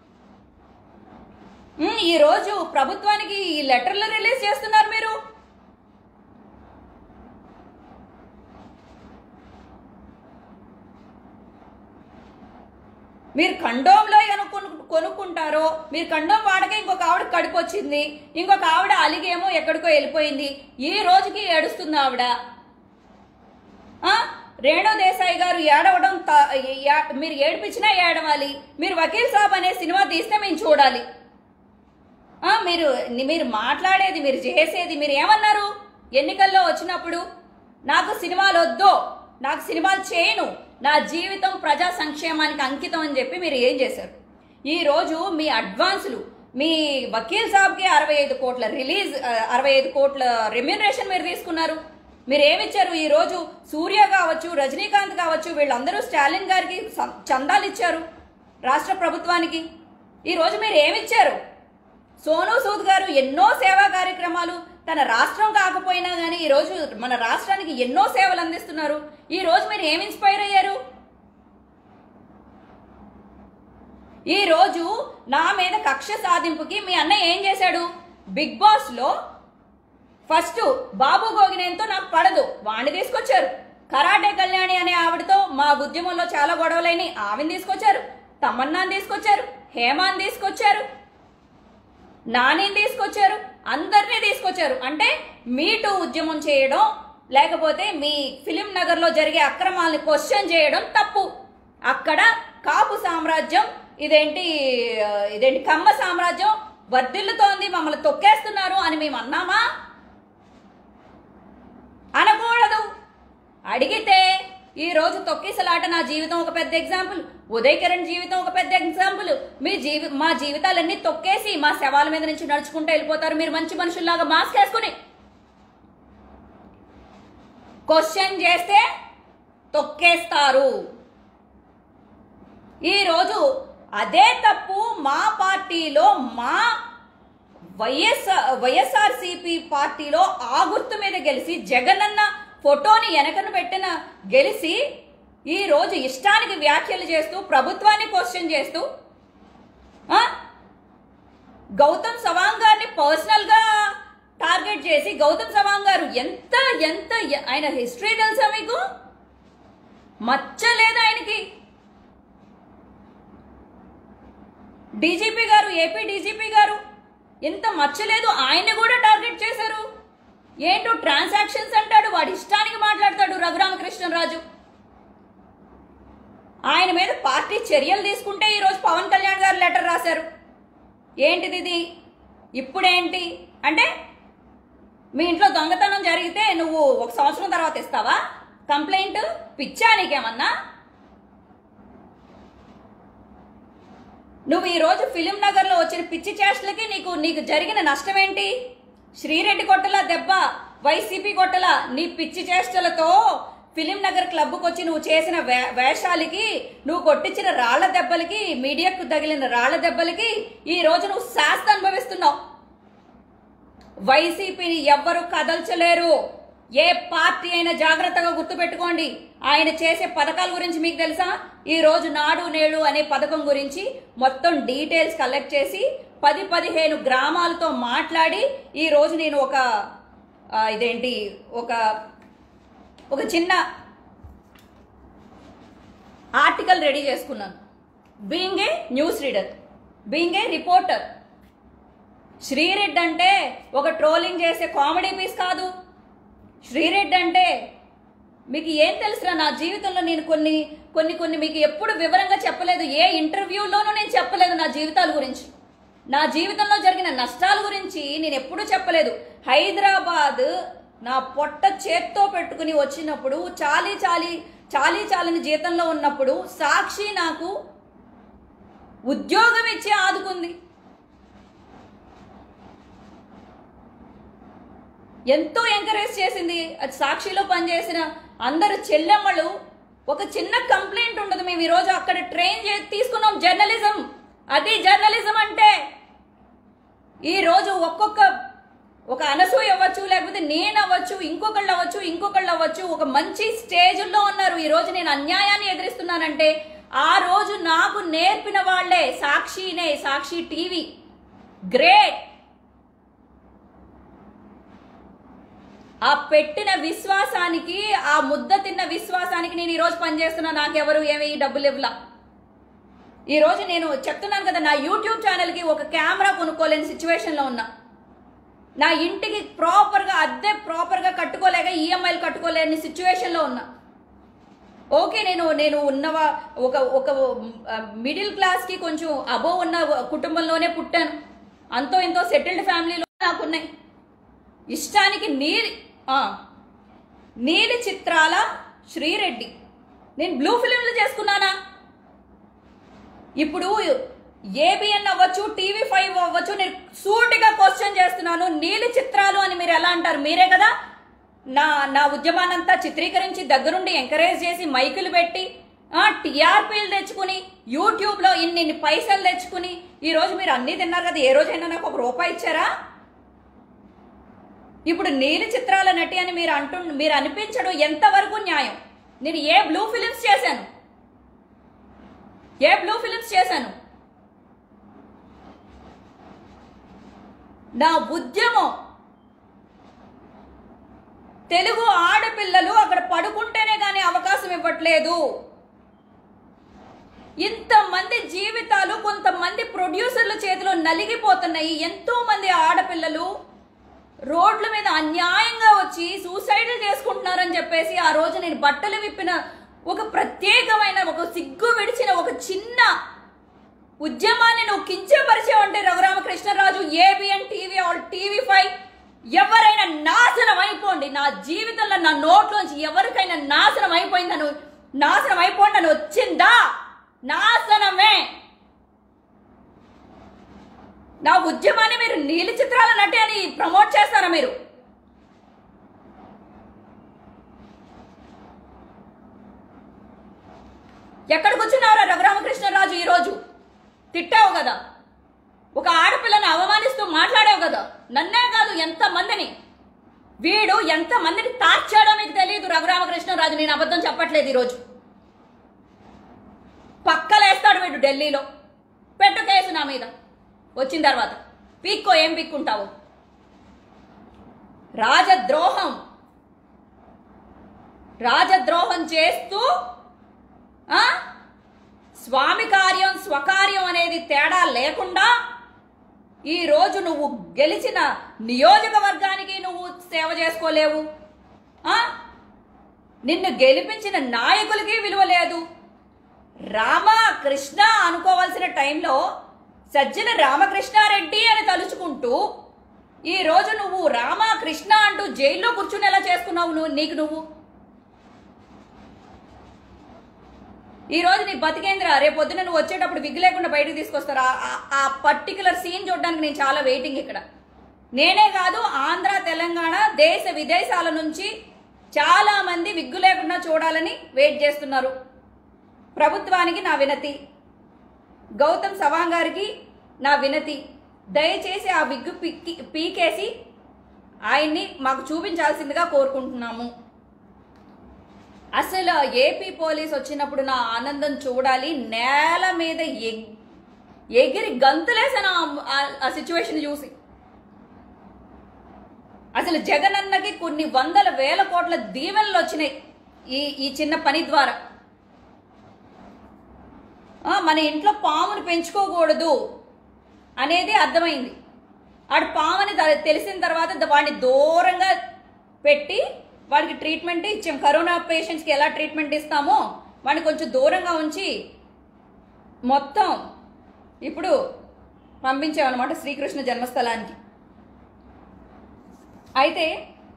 ఉమ్, ఈ రోజు ప్రభుత్వానికి ఈ లెటర్లు రిలీజ్ చేస్తున్నారు మీరు మీరు కండోంలో కొనుక్కు కొనుక్కుంటారో మీరు కండోం వాడక ఇంకొక ఆవిడ కడుపు వచ్చింది ఇంకొక ఆవిడ అలిగేమో ఎక్కడికో వెళ్ళిపోయింది ఈ రోజుకి ఏడుస్తుంది ఆవిడ ఆ? రేణు దేశాయి గారు ఏడవడం త- ఏ- మీరు ఏడిపించినా ఏడవాలి మీరు వకీల్ సాబ్ అనే సినిమా తీస్తే మేము చూడాలి ఆ, మీరు మీరు మాట్లాడేది మీరు చేసేది మీరు ఏమన్నారు ఎన్నికల్లో వచ్చినప్పుడు నాకు సినిమాలు వద్దో నాకు సినిమాలు చేయను నా జీవితం ప్రజా సంక్షేమానికి అంకితం అని చెప్పి మీరు ఏం చేశారు ఈ రోజు మీ అడ్వాన్సులు మీ వకీల్ సాబ్కి అరవై ఐదు కోట్ల రిలీజ్ ఆ, అరవై ఐదు కోట్ల రెమ్యూనరేషన్ మీరు తీసుకున్నారు మీరు ఏమిచ్చారు ఈ రోజు సూర్య కావచ్చు రజనీకాంత్ కావచ్చు వీళ్ళందరూ స్టాలిన్ గారికి సం- చందాలు ఇచ్చారు రాష్ట్ర ప్రభుత్వానికి ఈ రోజు మీరు ఏమిచ్చారు సోను సూద్ గారు ఎన్నో సేవా కార్యక్రమాలు తన రాష్ట్రం కాకపోయినా కానీ ఈ రోజు మన రాష్ట్రానికి ఎన్నో సేవలు అందిస్తున్నారు ఈ రోజు మీరు ఏం ఇన్స్పైర్ అయ్యారు ఈ రోజు నా మీద కక్ష సాధింపుకి మీ అన్నయ్య ఏం చేశాడు బిగ్ బాస్ లో ఫస్ట్ బాబు గోగినేంతో నాకు పడదు వాణ్ణి తీసుకొచ్చారు కరాటే కళ్యాణి అనే ఆవిడతో మా ఉద్యమంలో చాలా గొడవలైన ఆమెను తీసుకొచ్చారు తమన్నాని తీసుకొచ్చారు హేమాని తీసుకొచ్చారు నానిని తీసుకొచ్చారు అందరినీ తీసుకొచ్చారు అంటే మీటూ ఉద్యమం చేయడం లేకపోతే మీ ఫిలిం నగర్లో జరిగే అక్రమాలని క్వశ్చన్ చేయడం తప్పు అక్కడ కాపు సామ్రాజ్యం ఇదేంటి ఆ, ఇదేంటి కమ్మ సామ్రాజ్యం వర్ధిల్లుతోంది మమ్మల్ని తొక్కేస్తున్నారు అని మేము అన్నామా అనకూడదు అడిగితే ఈ రోజు తొక్కిసలాట నా జీవితం ఒక పెద్ద ఎగ్జాంపుల్ ఉదయ్ కిరణ్ జీవితం ఒక పెద్ద ఎగ్జాంపుల్ మీ జీవి మా జీవితాలన్నీ తొక్కేసి మా శవాల మీద నుంచి నడుచుకుంటూ వెళ్ళిపోతారు మీరు మంచి మనుషుల్లాగా మాస్క్ వేసుకుని క్వశ్చన్ చేస్తే తొక్కేస్తారు ఈరోజు అదే తప్పు మా పార్టీలో మా వైఎస్ఆర్ వైఎస్ఆర్సిపి పార్టీలో ఆ గుర్తు మీద గెలిచి జగనన్న ఫోటోని వెనకను పెట్టిన గెలిచి ఈ రోజు ఇష్టానికి వ్యాఖ్యలు చేస్తూ ప్రభుత్వాన్ని క్వశ్చన్ చేస్తూ ఆ? గౌతమ్ సవాంగ్ గారిని పర్సనల్ గా టార్గెట్ చేసి గౌతమ్ సవాంగ్ గారు ఎంత ఎంత ఎ- ఆయన హిస్టరీ తెలుసా మీకు మచ్చలేదు ఆయనకి డీజీపీ గారు ఏపీ డీజీపీ గారు ఎంత మచ్చలేదు ఆయన్ని కూడా టార్గెట్ చేశారు ఏంటో ట్రాన్సాక్షన్స్ అంటాడు వాడి ఇష్టానికి మాట్లాడతాడు రఘురామకృష్ణరాజు ఆయన మీద పార్టీ చర్యలు తీసుకుంటే ఈరోజు పవన్ కళ్యాణ్ గారు లెటర్ రాశారు ఏంటిది ఇది ఇప్పుడేంటి అంటే మీ ఇంట్లో దొంగతనం జరిగితే నువ్వు ఒక సంవత్సరం తర్వాత ఇస్తావా కంప్లైంట్ పిచ్చా నీకేమన్నా నువ్వు ఈ రోజు ఫిలిం నగర్ లో వచ్చిన పిచ్చి చేష్టలకి నీకు నీకు జరిగిన నష్టం ఏంటి శ్రీరెడ్డి కొట్టల దెబ్బ వైసీపీ కొట్టల నీ పిచ్చి చేష్టలతో ఫిలిం నగర్ క్లబ్కు వచ్చి నువ్వు చేసిన వే- వేషాలకి నువ్వు కొట్టించిన రాళ్ల దెబ్బలకి మీడియాకు తగిలిన రాళ్ల దెబ్బలకి ఈ రోజు నువ్వు శాస్త అనుభవిస్తున్నావు వైసీపీని ఎవ్వరు కదల్చలేరు ఏ పార్టీ అయినా జాగ్రత్తగా గుర్తుపెట్టుకోండి ఆయన చేసే పథకాల గురించి మీకు తెలుసా ఈ రోజు నాడు నేడు అనే పథకం గురించి మొత్తం డీటెయిల్స్ కలెక్ట్ చేసి పది పదిహేను గ్రామాలతో మాట్లాడి ఈ రోజు నేను ఒక ఆ, ఇదేంటి ఒక ఒక చిన్న ఆర్టికల్ రెడీ చేసుకున్నాను being a news reader being a reporter Sri Reddy అంటే ఒక ట్రోలింగ్ చేసే కామెడీ పీస్ కాదు శ్రీరెడ్డి అంటే మీకు ఏం తెలుసురా నా జీవితంలో నేను కొన్ని కొన్ని కొన్ని మీకు ఎప్పుడు వివరంగా చెప్పలేదు ఏ ఇంటర్వ్యూలోనూ నేను చెప్పలేదు నా జీవితాల గురించి నా జీవితంలో జరిగిన నష్టాల గురించి నేను ఎప్పుడూ చెప్పలేదు హైదరాబాద్ నా పొట్ట చేత్తో పెట్టుకుని వచ్చినప్పుడు చాలీ చాలీ చాలీ చాలని జీతంలో ఉన్నప్పుడు సాక్షి నాకు ఉద్యోగం ఇచ్చి ఆదుకుంది ఎంతో ఎంకరేజ్ చేసింది అది సాక్షిలో పనిచేసిన అందరు చెల్లెమ్మలు ఒక చిన్న కంప్లైంట్ ఉండదు మేము ఈరోజు అక్కడ ట్రైన్ చేసి తీసుకున్నాం జర్నలిజం అది జర్నలిజం అంటే ఈ రోజు ఒక్కొక్క ఒక అనసూయ అవ్వచ్చు లేకపోతే నేను అవ్వచ్చు ఇంకొకళ్ళు అవ్వచ్చు ఇంకొకళ్ళు అవ్వచ్చు ఒక మంచి స్టేజ్లో ఉన్నారు ఈ రోజు నేను అన్యాయాన్ని ఎదిరిస్తున్నానంటే ఆ రోజు నాకు నేర్పిన వాళ్ళే సాక్షినే సాక్షి టీవీ గ్రేట్ ఆ పెట్టిన విశ్వాసానికి ఆ ముద్ద తిన్న విశ్వాసానికి నేను ఈరోజు పనిచేస్తున్నా నాకెవరు ఏమి డబ్బులు ఇవ్వలా ఈ రోజు నేను చెప్తున్నాను కదా నా యూట్యూబ్ ఛానల్కి ఒక కెమెరా కొనుక్కోలేని సిచ్యువేషన్లో ఉన్నా నా ఇంటికి ప్రాపర్గా అద్దె ప్రాపర్గా కట్టుకోలేక ఈఎంఐలు కట్టుకోలేని సిచ్యువేషన్లో ఉన్నా ఓకే నేను నేను ఉన్నవా ఒక ఒక మిడిల్ క్లాస్కి కొంచెం అబో ఉన్న కుటుంబంలోనే పుట్టాను అంతో ఎంతో సెటిల్డ్ ఫ్యామిలీలో నాకున్నాయి ఇష్టానికి నీలి ఆ, నీలి చిత్రాల శ్రీరెడ్డి నేను బ్లూ ఫిలింలు చేసుకున్నానా ఇప్పుడు ఏబిఎన్ అవ్వచ్చు టీవీ ఫైవ్ అవ్వచ్చు నేను సూటిగా క్వశ్చన్ చేస్తున్నాను నీలి చిత్రాలు అని మీరు ఎలా అంటారు మీరే కదా నా నా ఉద్యమాన్నంతా చిత్రీకరించి దగ్గరుండి ఎంకరేజ్ చేసి మైకులు పెట్టి టీఆర్పీలు తెచ్చుకుని యూట్యూబ్లో ఇన్ని ఇన్ని పైసలు తెచ్చుకుని ఈ రోజు మీరు అన్నీ తిన్నారు కదా ఏ రోజైనా నాకు ఒక రూపాయి ఇచ్చారా ఇప్పుడు నీలి చిత్రాల నటి అని మీరు అంటు మీరు అనిపించడం ఎంతవరకు న్యాయం నేను ఏ బ్లూ ఫిలిమ్స్ చేశాను ఏ బ్లూ ఫిలిమ్స్ చేశాను నా ఉద్యమం తెలుగు ఆడపిల్లలు అక్కడ పడుకుంటేనే కానీ అవకాశం ఇవ్వట్లేదు ఇంతమంది జీవితాలు కొంతమంది ప్రొడ్యూసర్ల చేతిలో నలిగిపోతున్నాయి ఎంతో మంది ఆడపిల్లలు రోడ్ల మీద అన్యాయంగా వచ్చి సూసైడ్లు చేసుకుంటున్నారని చెప్పేసి ఆ రోజు నేను బట్టలు విప్పిన ఒక ప్రత్యేకమైన ఒక సిగ్గు విడిచిన ఒక చిన్న ఉద్యమాన్ని నువ్వు కించపరిచావంటే Raghuramakrishnaraju ABN TV all TV five ఎవరైనా నాశనం అయిపోండి నా జీవితంలో నా నోట్లోంచి ఎవరికైనా నాశనం అయిపోయిందని నాశనం అయిపోండి అని వచ్చిందా నాశనమే నా ఉద్యమాన్ని మీరు నీలి చిత్రాల నటి అని ప్రమోట్ చేస్తారా మీరు ఎక్కడికి వచ్చినారా రఘురామకృష్ణరాజు ఈరోజు తిట్టావు కదా ఒక ఆడపిల్లని అవమానిస్తూ మాట్లాడావు కదా నన్నే కాదు ఎంతమందిని వీడు ఎంతమందిని తార్చాడో మీకు తెలియదు రఘురామకృష్ణరాజు నేను అబద్ధం చెప్పట్లేదు ఈరోజు పక్కలేస్తాడు వీడు ఢిల్లీలో పెట్టు కేసు నా మీద వచ్చిన తర్వాత పీక్కో ఏం పీక్కుంటావు రాజద్రోహం రాజద్రోహం చేస్తూ ఆ? స్వామి కార్యం స్వకార్యం అనేది తేడా లేకుండా ఈ రోజు నువ్వు గెలిచిన నియోజకవర్గానికి నువ్వు సేవ చేసుకోలేవు ఆ? నిన్ను గెలిపించిన నాయకులకి విలువ లేదు రామ కృష్ణ అనుకోవాల్సిన టైంలో సజ్జన రామకృష్ణారెడ్డి అని తలుచుకుంటూ ఈ రోజు నువ్వు రామ కృష్ణ అంటూ జైల్లో కూర్చుని ఎలా చేసుకున్నావు నువ్వు నీకు నువ్వు ఈ రోజు నీ బతికేంద్ర రేపు పొద్దున నువ్వు వచ్చేటప్పుడు విగ్గు లేకుండా బయటకు తీసుకొస్తారా ఆ- ఆ పర్టికులర్ సీన్ చూడడానికి నేను చాలా వెయిటింగ్ ఇక్కడ నేనే కాదు ఆంధ్ర తెలంగాణ దేశ విదేశాల నుంచి చాలా మంది విగ్గు లేకుండా చూడాలని వెయిట్ చేస్తున్నారు ప్రభుత్వానికి నా వినతి గౌతమ్ సవాంగ్ గారికి నా వినతి దయచేసి ఆ విగ్గు పీకి పీకేసి ఆయన్ని మాకు చూపించాల్సిందిగా కోరుకుంటున్నాము అసలు ఏపీ పోలీస్ వచ్చినప్పుడు నా ఆనందం చూడాలి నేల మీద ఎగ్- ఎగిరి గంతులేసాను ఆ- ఆ- ఆ సిచ్యువేషన్ చూసి అసలు జగనన్నకి కొన్ని వందల వేల కోట్ల దీవెనలు వచ్చినాయి ఈ ఈ చిన్న పని ద్వారా ఆ, మన ఇంట్లో పామును పెంచుకోకూడదు అనేది అర్థమైంది ఆడు పామని ద- తెలిసిన తర్వాత ద- వాడిని దూరంగా పెట్టి వాడికి ట్రీట్మెంట్ ఇచ్చాం కరోనా పేషెంట్స్కి ఎలా ట్రీట్మెంట్ ఇస్తామో వాడిని కొంచెం దూరంగా ఉంచి మొత్తం ఇప్పుడు పంపించామన్నమాట శ్రీకృష్ణ జన్మస్థలానికి అయితే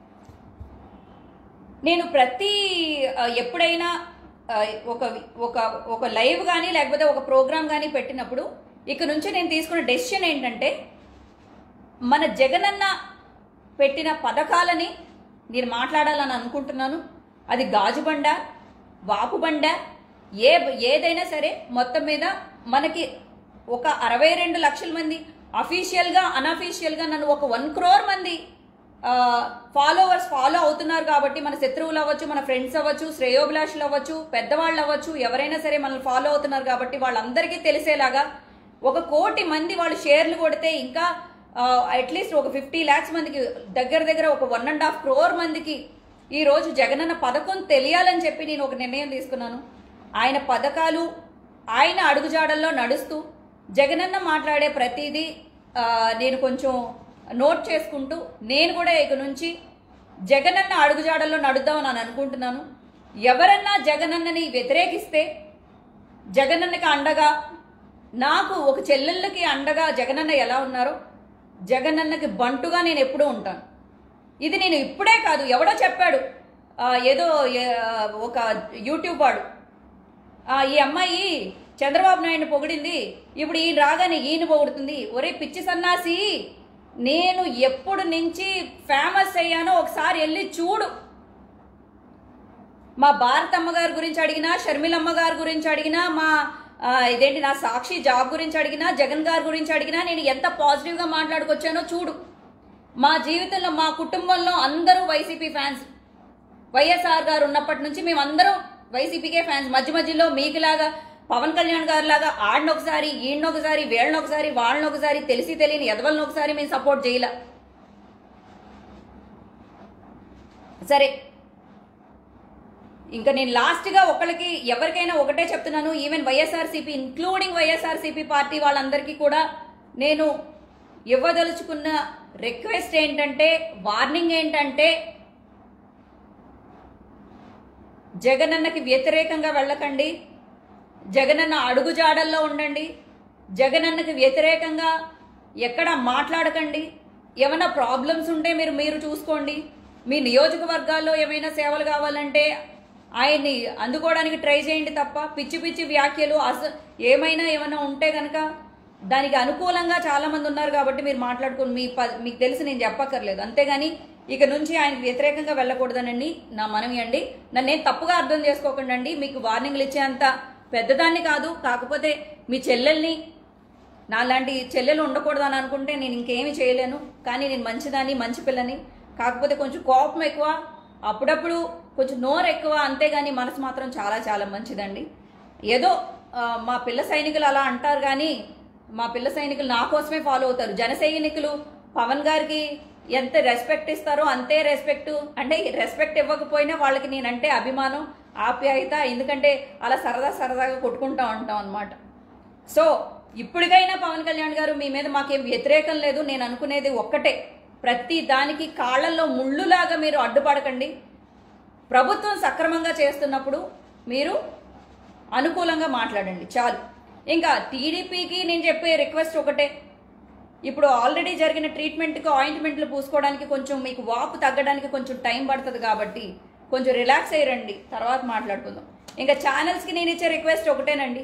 నేను ప్రతి ఆ, ఎప్పుడైనా ఆ, ఒక ఒక ఒక లైవ్ కానీ లేకపోతే ఒక ప్రోగ్రామ్ కానీ పెట్టినప్పుడు ఇక నుంచి నేను తీసుకున్న డెసిషన్ ఏంటంటే మన జగనన్న పెట్టిన పథకాలని నేను మాట్లాడాలని అనుకుంటున్నాను అది గాజుబండ వాపుబండ ఏ ఏదైనా సరే మొత్తం మీద మనకి ఒక అరవై రెండు లక్షల మంది అఫీషియల్గా అన్అఫీషియల్గా నన్ను ఒక వన్ క్రోర్ మంది ఫాలోవర్స్ ఫాలో అవుతున్నారు కాబట్టి మన శత్రువులు అవ్వచ్చు మన ఫ్రెండ్స్ అవ్వచ్చు శ్రేయోభిలాషులు అవ్వచ్చు పెద్దవాళ్ళు అవ్వచ్చు ఎవరైనా సరే మనల్ని ఫాలో అవుతున్నారు కాబట్టి వాళ్ళందరికీ తెలిసేలాగా ఒక కోటి మంది వాళ్ళు షేర్లు కొడితే ఇంకా అట్లీస్ట్ ఒక ఫిఫ్టీ ల్యాక్స్ మందికి దగ్గర దగ్గర ఒక వన్ అండ్ హాఫ్ క్రోర్ మందికి ఈ రోజు జగనన్న పథకం తెలియాలని చెప్పి నేను ఒక నిర్ణయం తీసుకున్నాను ఆయన పథకాలు ఆయన అడుగుజాడల్లో నడుస్తూ జగనన్న మాట్లాడే ప్రతిదీ ఆ, నేను కొంచెం నోట్ చేసుకుంటూ నేను కూడా ఇక నుంచి జగనన్న అడుగుజాడల్లో నడుద్దామని నేను అనుకుంటున్నాను ఎవరన్నా జగనన్నని వ్యతిరేకిస్తే జగనన్నకి అండగా నాకు ఒక చెల్లెళ్ళకి అండగా జగనన్న ఎలా ఉన్నారో జగనన్నకి బంటుగా నేను ఎప్పుడూ ఉంటాను ఇది నేను ఇప్పుడే కాదు ఎవడో చెప్పాడు ఆ, ఏదో ఏ- ఒక యూట్యూబ్ వాడు ఆ, ఈ అమ్మాయి చంద్రబాబు నాయుడిని పొగిడింది ఇప్పుడు ఈయన రాగానే ఈయన పొగుడుతుంది ఒరే పిచ్చి సన్నాసి నేను ఎప్పుడు నుంచి ఫేమస్ అయ్యానో ఒకసారి వెళ్ళి చూడు మా భారతమ్మ గారి గురించి అడిగినా షర్మిలమ్మ గారి గురించి అడిగినా మా ఆ, ఇదేంటి నా సాక్షి జాబ్ గురించి అడిగినా జగన్ గారి గురించి అడిగినా నేను ఎంత పాజిటివ్గా మాట్లాడుకొచ్చానో చూడు మా జీవితంలో మా కుటుంబంలో అందరూ వైసీపీ ఫ్యాన్స్ వైఎస్ఆర్ గారు ఉన్నప్పటి నుంచి మేమందరం వైసీపీకే ఫ్యాన్స్ మధ్య మధ్యలో మీకులాగా పవన్ కళ్యాణ్ గారి లాగా ఆడిన ఒకసారి ఈయన ఒకసారి వీళ్ళని ఒకసారి వాళ్ళని ఒకసారి తెలిసి తెలియని ఎదవలను ఒకసారి మేము సపోర్ట్ చేయలే సరే ఇంకా నేను లాస్ట్గా ఒకరికి ఎవరికైనా ఒకటే చెప్తున్నాను even YSRCP including YSRCP party వాళ్ళందరికీ కూడా నేను ఇవ్వదలుచుకున్న రిక్వెస్ట్ ఏంటంటే వార్నింగ్ ఏంటంటే జగనన్నకి వ్యతిరేకంగా వెళ్ళకండి జగనన్న అడుగుజాడల్లో ఉండండి జగనన్నకి వ్యతిరేకంగా ఎక్కడ మాట్లాడకండి ఏమైనా ప్రాబ్లమ్స్ ఉంటే మీరు మీరు చూసుకోండి మీ నియోజకవర్గాల్లో ఏమైనా సేవలు కావాలంటే ఆయన్ని అందుకోవడానికి ట్రై చేయండి తప్ప పిచ్చి పిచ్చి వ్యాఖ్యలు అస ఏమైనా ఏమైనా ఉంటే కనుక దానికి అనుకూలంగా చాలా మంది ఉన్నారు కాబట్టి మీరు మాట్లాడుకుని మీ ప మీకు తెలిసి నేను చెప్పక్కర్లేదు అంతేగాని ఇక నుంచి ఆయనకు వ్యతిరేకంగా వెళ్ళకూడదనండి నా మనవి అండి నన్ను నేను తప్పుగా అర్థం చేసుకోకండి అండి మీకు వార్నింగ్లు ఇచ్చేంత పెద్దదాన్ని కాదు కాకపోతే మీ చెల్లెల్ని నాలాంటి చెల్లెలు ఉండకూడదని అనుకుంటే నేను ఇంకేమీ చేయలేను కానీ నేను మంచిదాన్ని మంచి పిల్లని కాకపోతే కొంచెం కోపం ఎక్కువ అప్పుడప్పుడు కొంచెం నోరు ఎక్కువ అంతేగాని మనసు మాత్రం చాలా చాలా మంచిదండి ఏదో ఆ, మా పిల్ల సైనికులు అలా అంటారు కానీ మా పిల్ల సైనికులు నా కోసమే ఫాలో అవుతారు జన సైనికులు పవన్ గారికి ఎంత రెస్పెక్ట్ ఇస్తారో అంతే రెస్పెక్ట్ అంటే రెస్పెక్ట్ ఇవ్వకపోయినా వాళ్ళకి నేనంటే అభిమానం ఆప్యాయత ఎందుకంటే అలా సరదా సరదాగా కొట్టుకుంటా ఉంటాం అనమాట సో ఇప్పటికైనా పవన్ కళ్యాణ్ గారు మీ మీద మాకేం వ్యతిరేకం లేదు నేను అనుకునేది ఒక్కటే ప్రతి దానికి కాళ్ళల్లో ముళ్ళులాగా మీరు అడ్డుపడకండి ప్రభుత్వం సక్రమంగా చేస్తున్నప్పుడు మీరు అనుకూలంగా మాట్లాడండి చాలు ఇంకా టీడీపీకి నేను చెప్పే రిక్వెస్ట్ ఒకటే ఇప్పుడు ఆల్రెడీ జరిగిన ట్రీట్మెంట్కి ఆయింట్మెంట్లు పూసుకోవడానికి కొంచెం మీకు వాపు తగ్గడానికి కొంచెం టైం పడుతుంది కాబట్టి కొంచెం రిలాక్స్ అయ్యండి తర్వాత మాట్లాడుకుందాం ఇంకా ఛానల్స్కి నేను ఇచ్చే రిక్వెస్ట్ ఒకటేనండి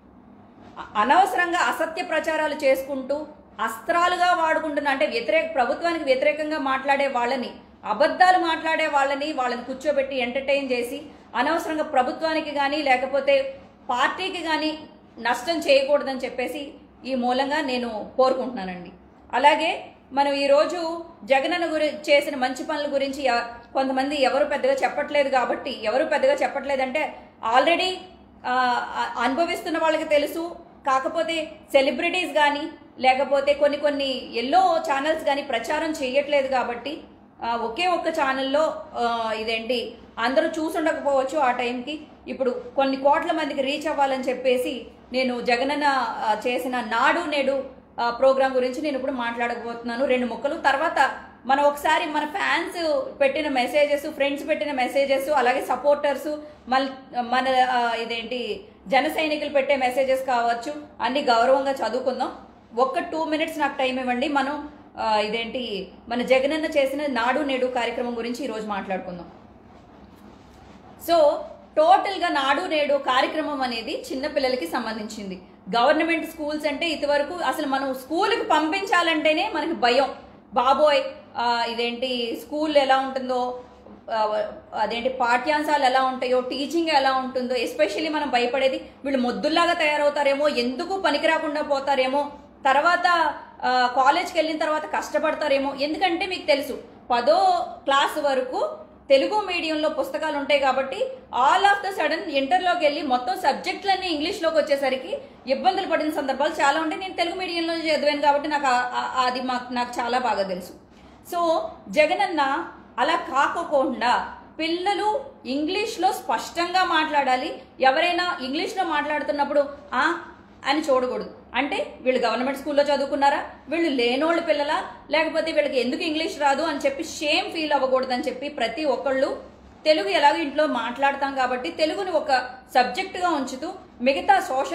అ- అనవసరంగా అసత్య ప్రచారాలు చేసుకుంటూ అస్త్రాలుగా వాడుకుంటున్న అంటే వ్యతిరేక ప్రభుత్వానికి వ్యతిరేకంగా మాట్లాడే వాళ్ళని అబద్ధాలు మాట్లాడే వాళ్ళని వాళ్ళని కూర్చోబెట్టి ఎంటర్టైన్ చేసి అనవసరంగా ప్రభుత్వానికి కానీ లేకపోతే పార్టీకి కానీ నష్టం చేయకూడదని చెప్పేసి ఈ మూలంగా నేను కోరుకుంటున్నానండి అలాగే మనం ఈరోజు జగనన్న గురి చేసిన మంచి పనుల గురించి ఎ- కొంతమంది ఎవరు పెద్దగా చెప్పట్లేదు కాబట్టి ఎవరు పెద్దగా చెప్పట్లేదంటే ఆల్రెడీ ఆ, ఆ, అనుభవిస్తున్న వాళ్ళకి తెలుసు కాకపోతే సెలబ్రిటీస్ కానీ లేకపోతే కొన్ని కొన్ని ఎల్లో ఛానల్స్ కానీ ప్రచారం చేయట్లేదు కాబట్టి ఆ, ఒకే ఒక్క ఛానల్లో ఆ, ఇదేంటి అందరూ చూసుండకపోవచ్చు ఆ టైంకి ఇప్పుడు కొన్ని కోట్ల మందికి రీచ్ అవ్వాలని చెప్పేసి నేను జగనన్న ఆ, చేసిన నాడు నేడు ఆ, ప్రోగ్రాం గురించి నేను ఇప్పుడు మాట్లాడకపోతున్నాను రెండు ముక్కలు తర్వాత మనం ఒకసారి మన ఫ్యాన్స్ పెట్టిన మెసేజెస్ ఫ్రెండ్స్ పెట్టిన మెసేజెస్ అలాగే సపోర్టర్స్ మల్ మన ఆ, ఇదేంటి జన సైనికులు పెట్టే మెసేజెస్ కావచ్చు అన్ని గౌరవంగా చదువుకుందాం ఒక్క టూ మినిట్స్ నాకు టైం ఇవ్వండి మనం ఆ, ఇదేంటి మన జగనన్న చేసిన నాడు నేడు కార్యక్రమం గురించి ఈరోజు మాట్లాడుకుందాం సో టోటల్గా నాడు నేడు కార్యక్రమం అనేది చిన్నపిల్లలకి సంబంధించింది గవర్నమెంట్ స్కూల్స్ అంటే ఇంతవరకు అసలు మనం స్కూల్కి పంపించాలంటేనే మనకి భయం బాబోయ్ ఆ, ఇదేంటి స్కూల్ ఎలా ఉంటుందో ఆ, అదేంటి పాఠ్యాంశాలు ఎలా ఉంటాయో టీచింగ్ ఎలా ఉంటుందో ఎస్పెషల్లీ మనం భయపడేది వీళ్ళు మొద్దుల్లాగా తయారవుతారేమో ఎందుకు పనికి రాకుండా పోతారేమో తర్వాత ఆ, కాలేజ్కి వెళ్ళిన తర్వాత కష్టపడతారేమో ఎందుకంటే మీకు తెలుసు పదో క్లాస్ వరకు తెలుగు మీడియంలో పుస్తకాలు ఉంటాయి కాబట్టి ఆల్ ఆఫ్ ద సడన్ ఇంటర్లోకి వెళ్ళి మొత్తం సబ్జెక్టులన్నీ ఇంగ్లీష్లోకి వచ్చేసరికి ఇబ్బందులు పడిన సందర్భాలు చాలా ఉంటాయి నేను తెలుగు మీడియంలో చదివాను కాబట్టి నాకు ఆ- ఆ- అది మాకు నాకు చాలా బాగా తెలుసు సో జగనన్న అలా కాకోకుండా పిల్లలు ఇంగ్లీష్లో స్పష్టంగా మాట్లాడాలి ఎవరైనా ఇంగ్లీష్లో మాట్లాడుతున్నప్పుడు ఆ అని చూడకూడదు అంటే వీళ్ళు గవర్నమెంట్ స్కూల్లో చదువుకున్నారా వీళ్ళు లేనోళ్ళు పిల్లలా లేకపోతే వీళ్ళకి ఎందుకు ఇంగ్లీష్ రాదు అని చెప్పి షేమ్ ఫీల్ అవ్వకూడదు అని చెప్పి ప్రతి ఒక్కళ్ళు తెలుగు ఎలాగో ఇంట్లో మాట్లాడతాం కాబట్టి తెలుగుని ఒక సబ్జెక్టుగా ఉంచుతూ మిగతా సోషల్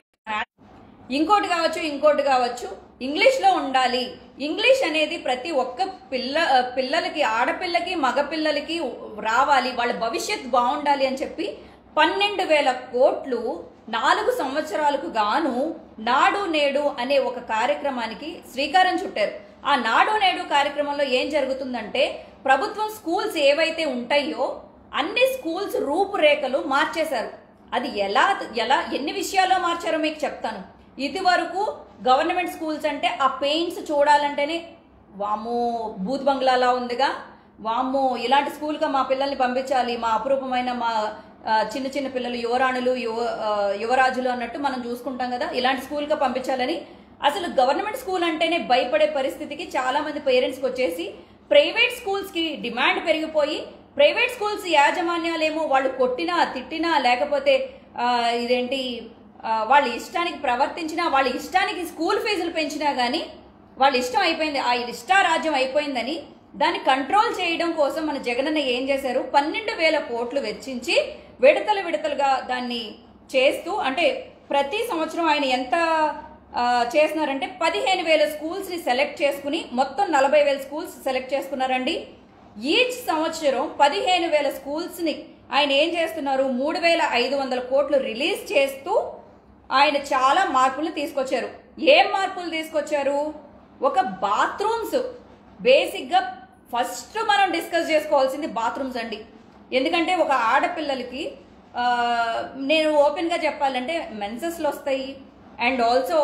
ఇంకోటి కావచ్చు ఇంకోటి కావచ్చు ఇంగ్లీష్లో ఉండాలి ఇంగ్లీష్ అనేది ప్రతి ఒక్క పిల్ల పిల్లలకి ఆడపిల్లకి మగపిల్లలకి రావాలి వాళ్ళ భవిష్యత్ బాగుండాలి అని చెప్పి పన్నెండు వేల కోట్లు నాలుగు సంవత్సరాలకు గాను నాడు నేడు అనే ఒక కార్యక్రమానికి శ్రీకారం చుట్టారు ఆ నాడు నేడు కార్యక్రమంలో ఏం జరుగుతుందంటే ప్రభుత్వం స్కూల్స్ ఏవైతే ఉంటాయో అన్ని స్కూల్స్ రూపురేఖలు మార్చేశారు అది ఎలా ఎలా ఎన్ని విషయాల్లో మార్చారో మీకు చెప్తాను ఇది వరకు గవర్నమెంట్ స్కూల్స్ అంటే ఆ పెయింట్స్ చూడాలంటేనే వామ్మో బూత్ బంగ్లాలా ఉందిగా వామ్మో ఇలాంటి స్కూల్గా మా పిల్లల్ని పంపించాలి మా అపురూపమైన మా ఆ, చిన్న చిన్న పిల్లలు యువరాణులు యువ ఆ, యువరాజులు అన్నట్టు మనం చూసుకుంటాం కదా ఇలాంటి స్కూల్గా పంపించాలని అసలు గవర్నమెంట్ స్కూల్ అంటేనే భయపడే పరిస్థితికి చాలా మంది పేరెంట్స్కి వచ్చేసి ప్రైవేట్ స్కూల్స్కి డిమాండ్ పెరిగిపోయి ప్రైవేట్ స్కూల్స్ యాజమాన్యాలేమో వాళ్ళు కొట్టినా తిట్టినా లేకపోతే ఆ, ఇదేంటి ఆ, వాళ్ళ ఇష్టానికి ప్రవర్తించినా వాళ్ళ ఇష్టానికి స్కూల్ ఫీజులు పెంచినా కానీ వాళ్ళ ఇష్టం అయిపోయింది ఆ ఇష్టారాజ్యం అయిపోయిందని దాన్ని కంట్రోల్ చేయడం కోసం మన జగనన్న ఏం చేశారు పన్నెండు వేల కోట్లు వెచ్చించి విడతలు విడతలుగా దాన్ని చేస్తూ అంటే ప్రతి సంవత్సరం ఆయన ఎంత ఆ, చేస్తున్నారంటే పదిహేను వేల స్కూల్స్ని సెలెక్ట్ చేసుకుని మొత్తం నలభై వేల స్కూల్స్ సెలెక్ట్ చేసుకున్నారండి ఈచ్ సంవత్సరం పదిహేను వేల స్కూల్స్ని ఆయన ఏం చేస్తున్నారు మూడు వేల ఐదు వందల కోట్లు రిలీజ్ చేస్తూ ఆయన చాలా మార్పులు తీసుకొచ్చారు ఏం మార్పులు తీసుకొచ్చారు ఒక బాత్రూమ్స్ బేసిక్గా ఫస్ట్ మనం డిస్కస్ చేసుకోవాల్సింది బాత్రూమ్స్ అండి ఎందుకంటే ఒక ఆడపిల్లలకి ఆ, నేను ఓపెన్గా చెప్పాలంటే మెన్సెస్లు వస్తాయి అండ్ ఆల్సో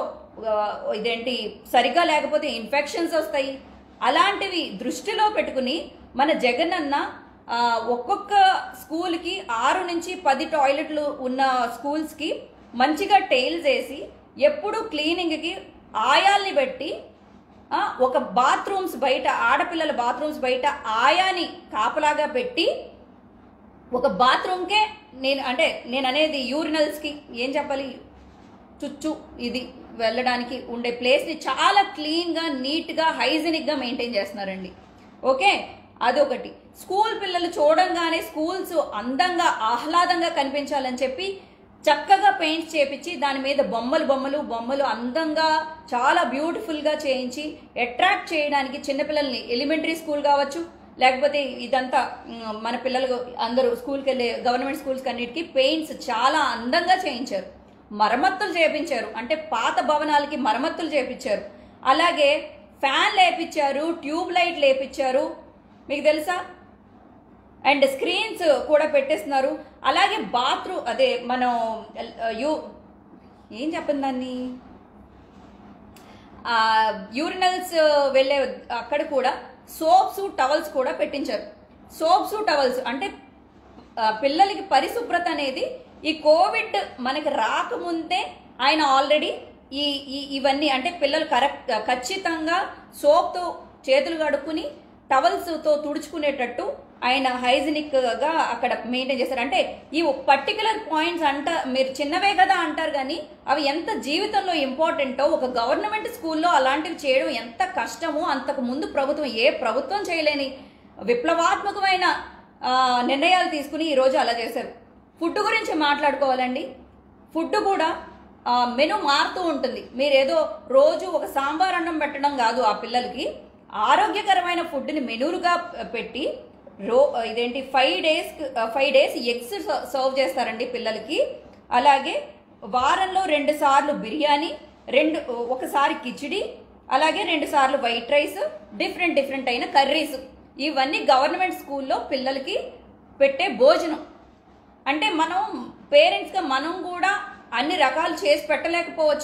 ఇదేంటి సరిగ్గా లేకపోతే ఇన్ఫెక్షన్స్ వస్తాయి అలాంటివి దృష్టిలో పెట్టుకుని మన జగనన్న ఆ, ఒక్కొక్క స్కూల్కి ఆరు నుంచి పది టాయిలెట్లు ఉన్న స్కూల్స్కి మంచిగా టైల్స్ వేసి ఎప్పుడు క్లీనింగ్కి ఆయాల్ని పెట్టి ఆ, ఒక బాత్రూమ్స్ బయట ఆడపిల్లల బాత్రూమ్స్ బయట ఆయాని కాపలాగా పెట్టి ఒక బాత్రూమ్కే నేను అంటే నేను అనేది యూరినల్స్కి ఏం చెప్పాలి చుచ్చు ఇది వెళ్ళడానికి ఉండే ప్లేస్ని చాలా క్లీన్గా నీట్గా హైజీనిక్గా మెయింటైన్ చేస్తున్నారండి ఓకే అదొకటి స్కూల్ పిల్లలు చూడంగానే స్కూల్స్ అందంగా ఆహ్లాదంగా కనిపించాలని చెప్పి చక్కగా పెయింట్ చేపించి దాని మీద బొమ్మలు బొమ్మలు బొమ్మలు అందంగా చాలా బ్యూటిఫుల్గా చేయించి అట్రాక్ట్ చేయడానికి చిన్నపిల్లల్ని ఎలిమెంటరీ స్కూల్ కావచ్చు లేకపోతే ఇదంతా మ్, మన పిల్లలు అందరూ స్కూల్కి వెళ్ళే గవర్నమెంట్ స్కూల్స్ అన్నిటికీ పెయింట్స్ చాలా అందంగా చేయించారు మరమ్మతులు చేపించారు అంటే పాత భవనాలకి మరమ్మతులు చేపించారు అలాగే ఫ్యాన్ లేపించారు ట్యూబ్ లైట్ లేపించారు మీకు తెలుసా అండ్ స్క్రీన్స్ కూడా పెట్టేస్తున్నారు అలాగే బాత్రూమ్ అదే మనం యూ ఏం చెప్పండి దాన్ని యూరినల్స్ వెళ్ళే అక్కడ కూడా సోప్స్ టవల్స్ కూడా పెట్టించారు సోప్స్ టవల్స్ అంటే ఆ, పిల్లలకి పరిశుభ్రత అనేది ఈ కోవిడ్ మనకి రాకముందే ఆయన ఆల్రెడీ ఈ ఈ- ఇవన్నీ అంటే పిల్లలు కరెక్ట్ ఖచ్చితంగా సోప్తో చేతులు కడుక్కుని టవల్స్తో తుడుచుకునేటట్టు ఆయన హైజీనిక్ గా అక్కడ మెయింటైన్ చేశారు అంటే ఈ పర్టికులర్ పాయింట్స్ అంట మీరు చిన్నవే కదా అంటారు కానీ అవి ఎంత జీవితంలో ఇంపార్టెంటో ఒక గవర్నమెంట్ స్కూల్లో అలాంటివి చేయడం ఎంత కష్టమో అంతకు ముందు ప్రభుత్వం ఏ ప్రభుత్వం చేయలేని విప్లవాత్మకమైన ఆ, నిర్ణయాలు తీసుకుని ఈరోజు అలా చేశారు ఫుడ్ గురించి మాట్లాడుకోవాలండి ఫుడ్ కూడా ఆ, మెను మారుతూ ఉంటుంది మీరేదో రోజు ఒక సాంబార్ అన్నం పెట్టడం కాదు ఆ పిల్లలకి ఆరోగ్యకరమైన ఫుడ్ని మెనూలుగా పెట్టి రో ఇదేంటి five days five days eggs serve చేస్తారండి పిల్లలకి అలాగే వారంలో రెండు సార్లు బిర్యానీ రెండు ఒకసారి కిచిడి అలాగే రెండు సార్లు వైట్ రైస్ డిఫరెంట్ డిఫరెంట్ అయిన కర్రీస్ ఇవన్నీ గవర్నమెంట్ స్కూల్లో పిల్లలకి పెట్టే భోజనం అంటే మనం పేరెంట్స్గా మనం కూడా అన్ని రకాలు చేసి పెట్టలేకపోవచ్చు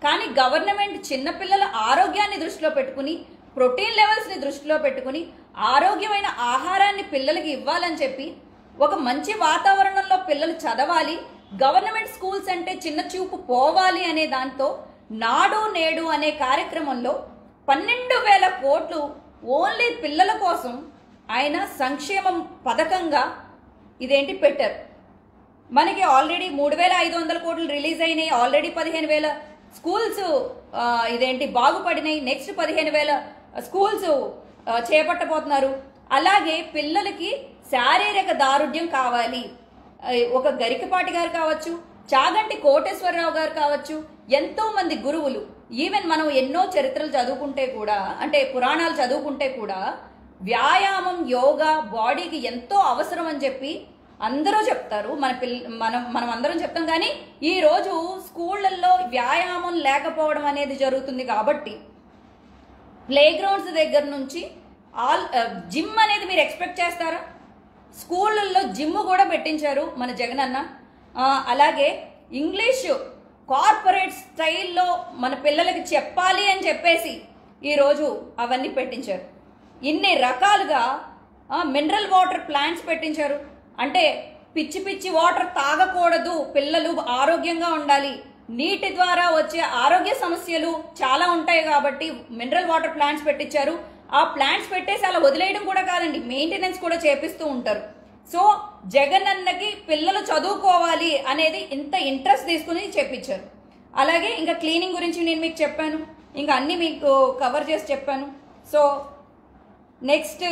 కానీ గవర్నమెంట్ చిన్నపిల్లల ఆరోగ్యాన్ని దృష్టిలో పెట్టుకుని ప్రోటీన్ లెవెల్స్ని దృష్టిలో పెట్టుకుని ఆరోగ్యమైన ఆహారాన్ని పిల్లలకి ఇవ్వాలని చెప్పి ఒక మంచి వాతావరణంలో పిల్లలు చదవాలి గవర్నమెంట్ స్కూల్స్ అంటే చిన్న చూపు పోవాలి అనే దాంతో నాడు నేడు అనే కార్యక్రమంలో పన్నెండు వేల కోట్లు ఓన్లీ పిల్లల కోసం ఆయన సంక్షేమం పథకంగా ఇదేంటి పెట్టారు మనకి ఆల్రెడీ మూడు వేల ఐదు వందల కోట్లు రిలీజ్ అయినాయి ఆల్రెడీ పదిహేను వేల స్కూల్స్ ఆ, ఇదేంటి బాగుపడినాయి నెక్స్ట్ పదిహేను వేల స్కూల్స్ ఆ, చేపట్టబోతున్నారు అలాగే పిల్లలకి శారీరక దారుఢ్యం కావాలి ఆ, ఒక గరికపాటి గారు కావచ్చు చాగంటి కోటేశ్వరరావు గారు కావచ్చు ఎంతో మంది గురువులు ఈవెన్ మనం ఎన్నో చరిత్రలు చదువుకుంటే కూడా అంటే పురాణాలు చదువుకుంటే కూడా వ్యాయామం యోగా బాడీకి ఎంతో అవసరం అని చెప్పి అందరూ చెప్తారు మన పిల్ల మనం మనం అందరం చెప్తాం కానీ ఈ రోజు స్కూళ్ళల్లో వ్యాయామం లేకపోవడం అనేది జరుగుతుంది కాబట్టి ప్లే గ్రౌండ్స్ దగ్గర నుంచి ఆల్ జిమ్ అనేది మీరు ఎక్స్పెక్ట్ చేస్తారా స్కూళ్ళల్లో జిమ్ కూడా పెట్టించారు మన జగనన్న ఆ, అలాగే ఇంగ్లీష్ కార్పొరేట్ స్టైల్లో మన పిల్లలకి చెప్పాలి అని చెప్పేసి ఈరోజు అవన్నీ పెట్టించారు ఇన్ని రకాలుగా మినరల్ వాటర్ ప్లాంట్స్ పెట్టించారు అంటే పిచ్చి పిచ్చి వాటర్ తాగకూడదు పిల్లలు ఆరోగ్యంగా ఉండాలి నీటి ద్వారా వచ్చే ఆరోగ్య సమస్యలు చాలా ఉంటాయి కాబట్టి మినరల్ వాటర్ ప్లాంట్స్ పెట్టించారు ఆ ప్లాంట్స్ పెట్టేసి అలా వదిలేయడం కూడా కాదండి మెయింటెనెన్స్ కూడా చేపిస్తూ ఉంటారు సో జగన్ అన్నకి పిల్లలు చదువుకోవాలి అనేది ఇంత ఇంట్రెస్ట్ తీసుకుని చెప్పించారు అలాగే ఇంకా క్లీనింగ్ గురించి నేను మీకు చెప్పాను ఇంకా అన్నీ మీకు కవర్ చేసి చెప్పాను సో నెక్స్ట్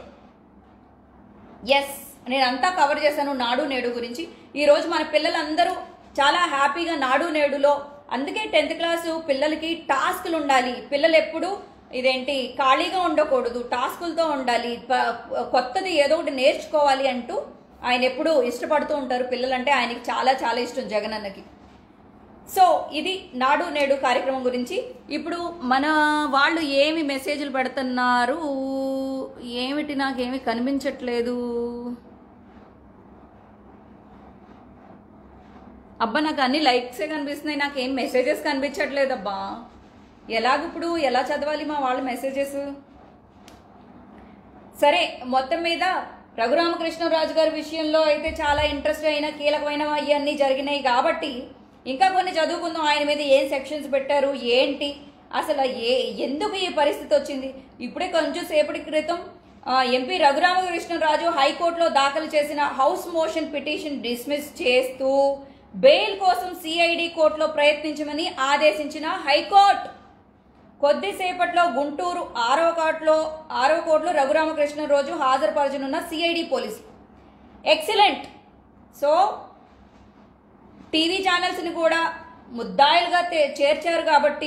ఎస్ నేను అంతా కవర్ చేశాను నాడు నేడు గురించి ఈరోజు మన పిల్లలందరూ చాలా హ్యాపీగా నాడు నేడులో అందుకే టెన్త్ క్లాసు పిల్లలకి టాస్క్లు ఉండాలి పిల్లలు ఎప్పుడు ఇదేంటి ఖాళీగా ఉండకూడదు టాస్కులతో ఉండాలి ప- కొత్తది ఏదో ఒకటి నేర్చుకోవాలి అంటూ ఆయన ఎప్పుడు ఇష్టపడుతూ ఉంటారు పిల్లలంటే ఆయనకి చాలా చాలా ఇష్టం జగన్ అన్నకి సో ఇది నాడు నేడు కార్యక్రమం గురించి ఇప్పుడు మన వాళ్ళు ఏమి మెసేజ్లు పెడుతున్నారు ఏమిటి నాకేమి కనిపించట్లేదు అబ్బా నాకు అన్ని లైక్సే కనిపిస్తున్నాయి నాకేం మెసేజెస్ కనిపించట్లేదు అబ్బా ఎలాగిప్పుడు ఎలా చదవాలి మా వాళ్ళ మెసేజెస్ సరే మొత్తం మీద రఘురామకృష్ణరాజు గారి విషయంలో అయితే చాలా ఇంట్రెస్ట్ అయిన కీలకమైన ఇవన్నీ జరిగినాయి కాబట్టి ఇంకా కొన్ని చదువుకుందాం ఆయన మీద ఏం సెక్షన్స్ పెట్టారు ఏంటి అసలు ఏ ఎందుకు ఈ పరిస్థితి వచ్చింది ఇప్పుడే కొంచెం సేపటి క్రితం ఆ, ఎంపీ రఘురామకృష్ణరాజు హైకోర్టులో దాఖలు చేసిన హౌస్ మోషన్ పిటిషన్ డిస్మిస్ చేస్తూ బెయిల్ కోసం సిఐడి కోర్టులో ప్రయత్నించమని ఆదేశించిన హైకోర్టు కొద్దిసేపట్లో గుంటూరు ఆరవ కోర్టులో ఆరవ కోర్టులో రఘురామకృష్ణ రోజు హాజరుపరచనున్న సిఐడి పోలీసులు ఎక్సలెంట్ సో టీవీ ఛానల్స్ని కూడా ముద్దాయిలుగా తే- చేర్చారు కాబట్టి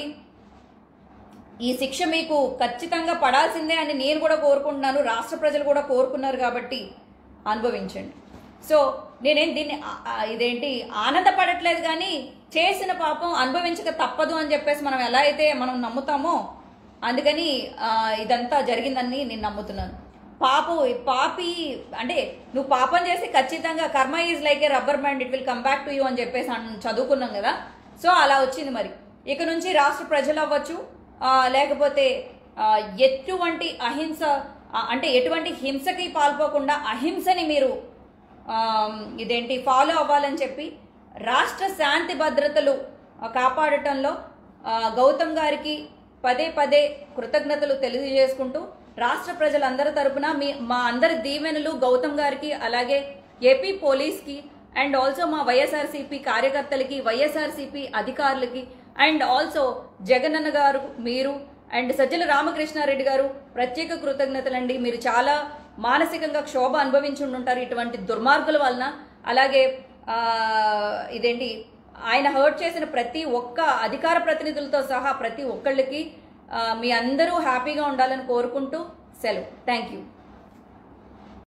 ఈ శిక్ష మీకు ఖచ్చితంగా పడాల్సిందే అని నేను కూడా కోరుకుంటున్నాను రాష్ట్ర ప్రజలు కూడా కోరుకున్నారు కాబట్టి అనుభవించండి సో నేనేం దీన్ని ఆ- ఆ ఇదేంటి ఆనందపడట్లేదు కానీ చేసిన పాపం అనుభవించక తప్పదు అని చెప్పేసి మనం ఎలా అయితే మనం నమ్ముతామో అందుకని ఆ, ఇదంతా జరిగిందని నేను నమ్ముతున్నాను పాపు పాపి అంటే నువ్వు పాపం చేసి ఖచ్చితంగా karma is like a rubber band it will come back to you అని చెప్పేసి అన్- చదువుకున్నాం కదా సో అలా వచ్చింది మరి ఇక నుంచి రాష్ట్ర ప్రజలు అవ్వచ్చు ఆ, లేకపోతే ఆ, ఎటువంటి అహింస ఆ, అంటే ఎటువంటి హింసకి పాల్పోకుండా అహింసని మీరు ఆ, ఇదేంటి ఫాలో అవ్వాలని చెప్పి రాష్ట్ర శాంతి భద్రతలు ఆ, కాపాడటంలో ఆ, గౌతమ్ గారికి పదే పదే కృతజ్ఞతలు తెలియజేసుకుంటూ రాష్ట్ర ప్రజలందరి తరపున మీ మా అందరి దీవెనలు గౌతమ్ గారికి అలాగే ఏపీ పోలీస్కి అండ్ ఆల్సో మా వైఎస్ఆర్సీపీ కార్యకర్తలకి వైఎస్ఆర్సీపీ అధికారులకి అండ్ ఆల్సో జగనన్న గారు మీరు అండ్ సజ్జల రామకృష్ణారెడ్డి గారు ప్రత్యేక కృతజ్ఞతలండి మీరు చాలా మానసికంగా క్షోభ అనుభవించి ఉండుంటారు ఇటువంటి దుర్మార్గుల వలన అలాగే ఆ, ఇదేంటి ఆయన హర్ట్ చేసిన ప్రతి ఒక్క అధికార ప్రతినిధులతో సహా ప్రతి ఒక్కళ్ళకి ఆ, మీ అందరూ హ్యాపీగా ఉండాలని కోరుకుంటూ సెలవు థ్యాంక్ యూ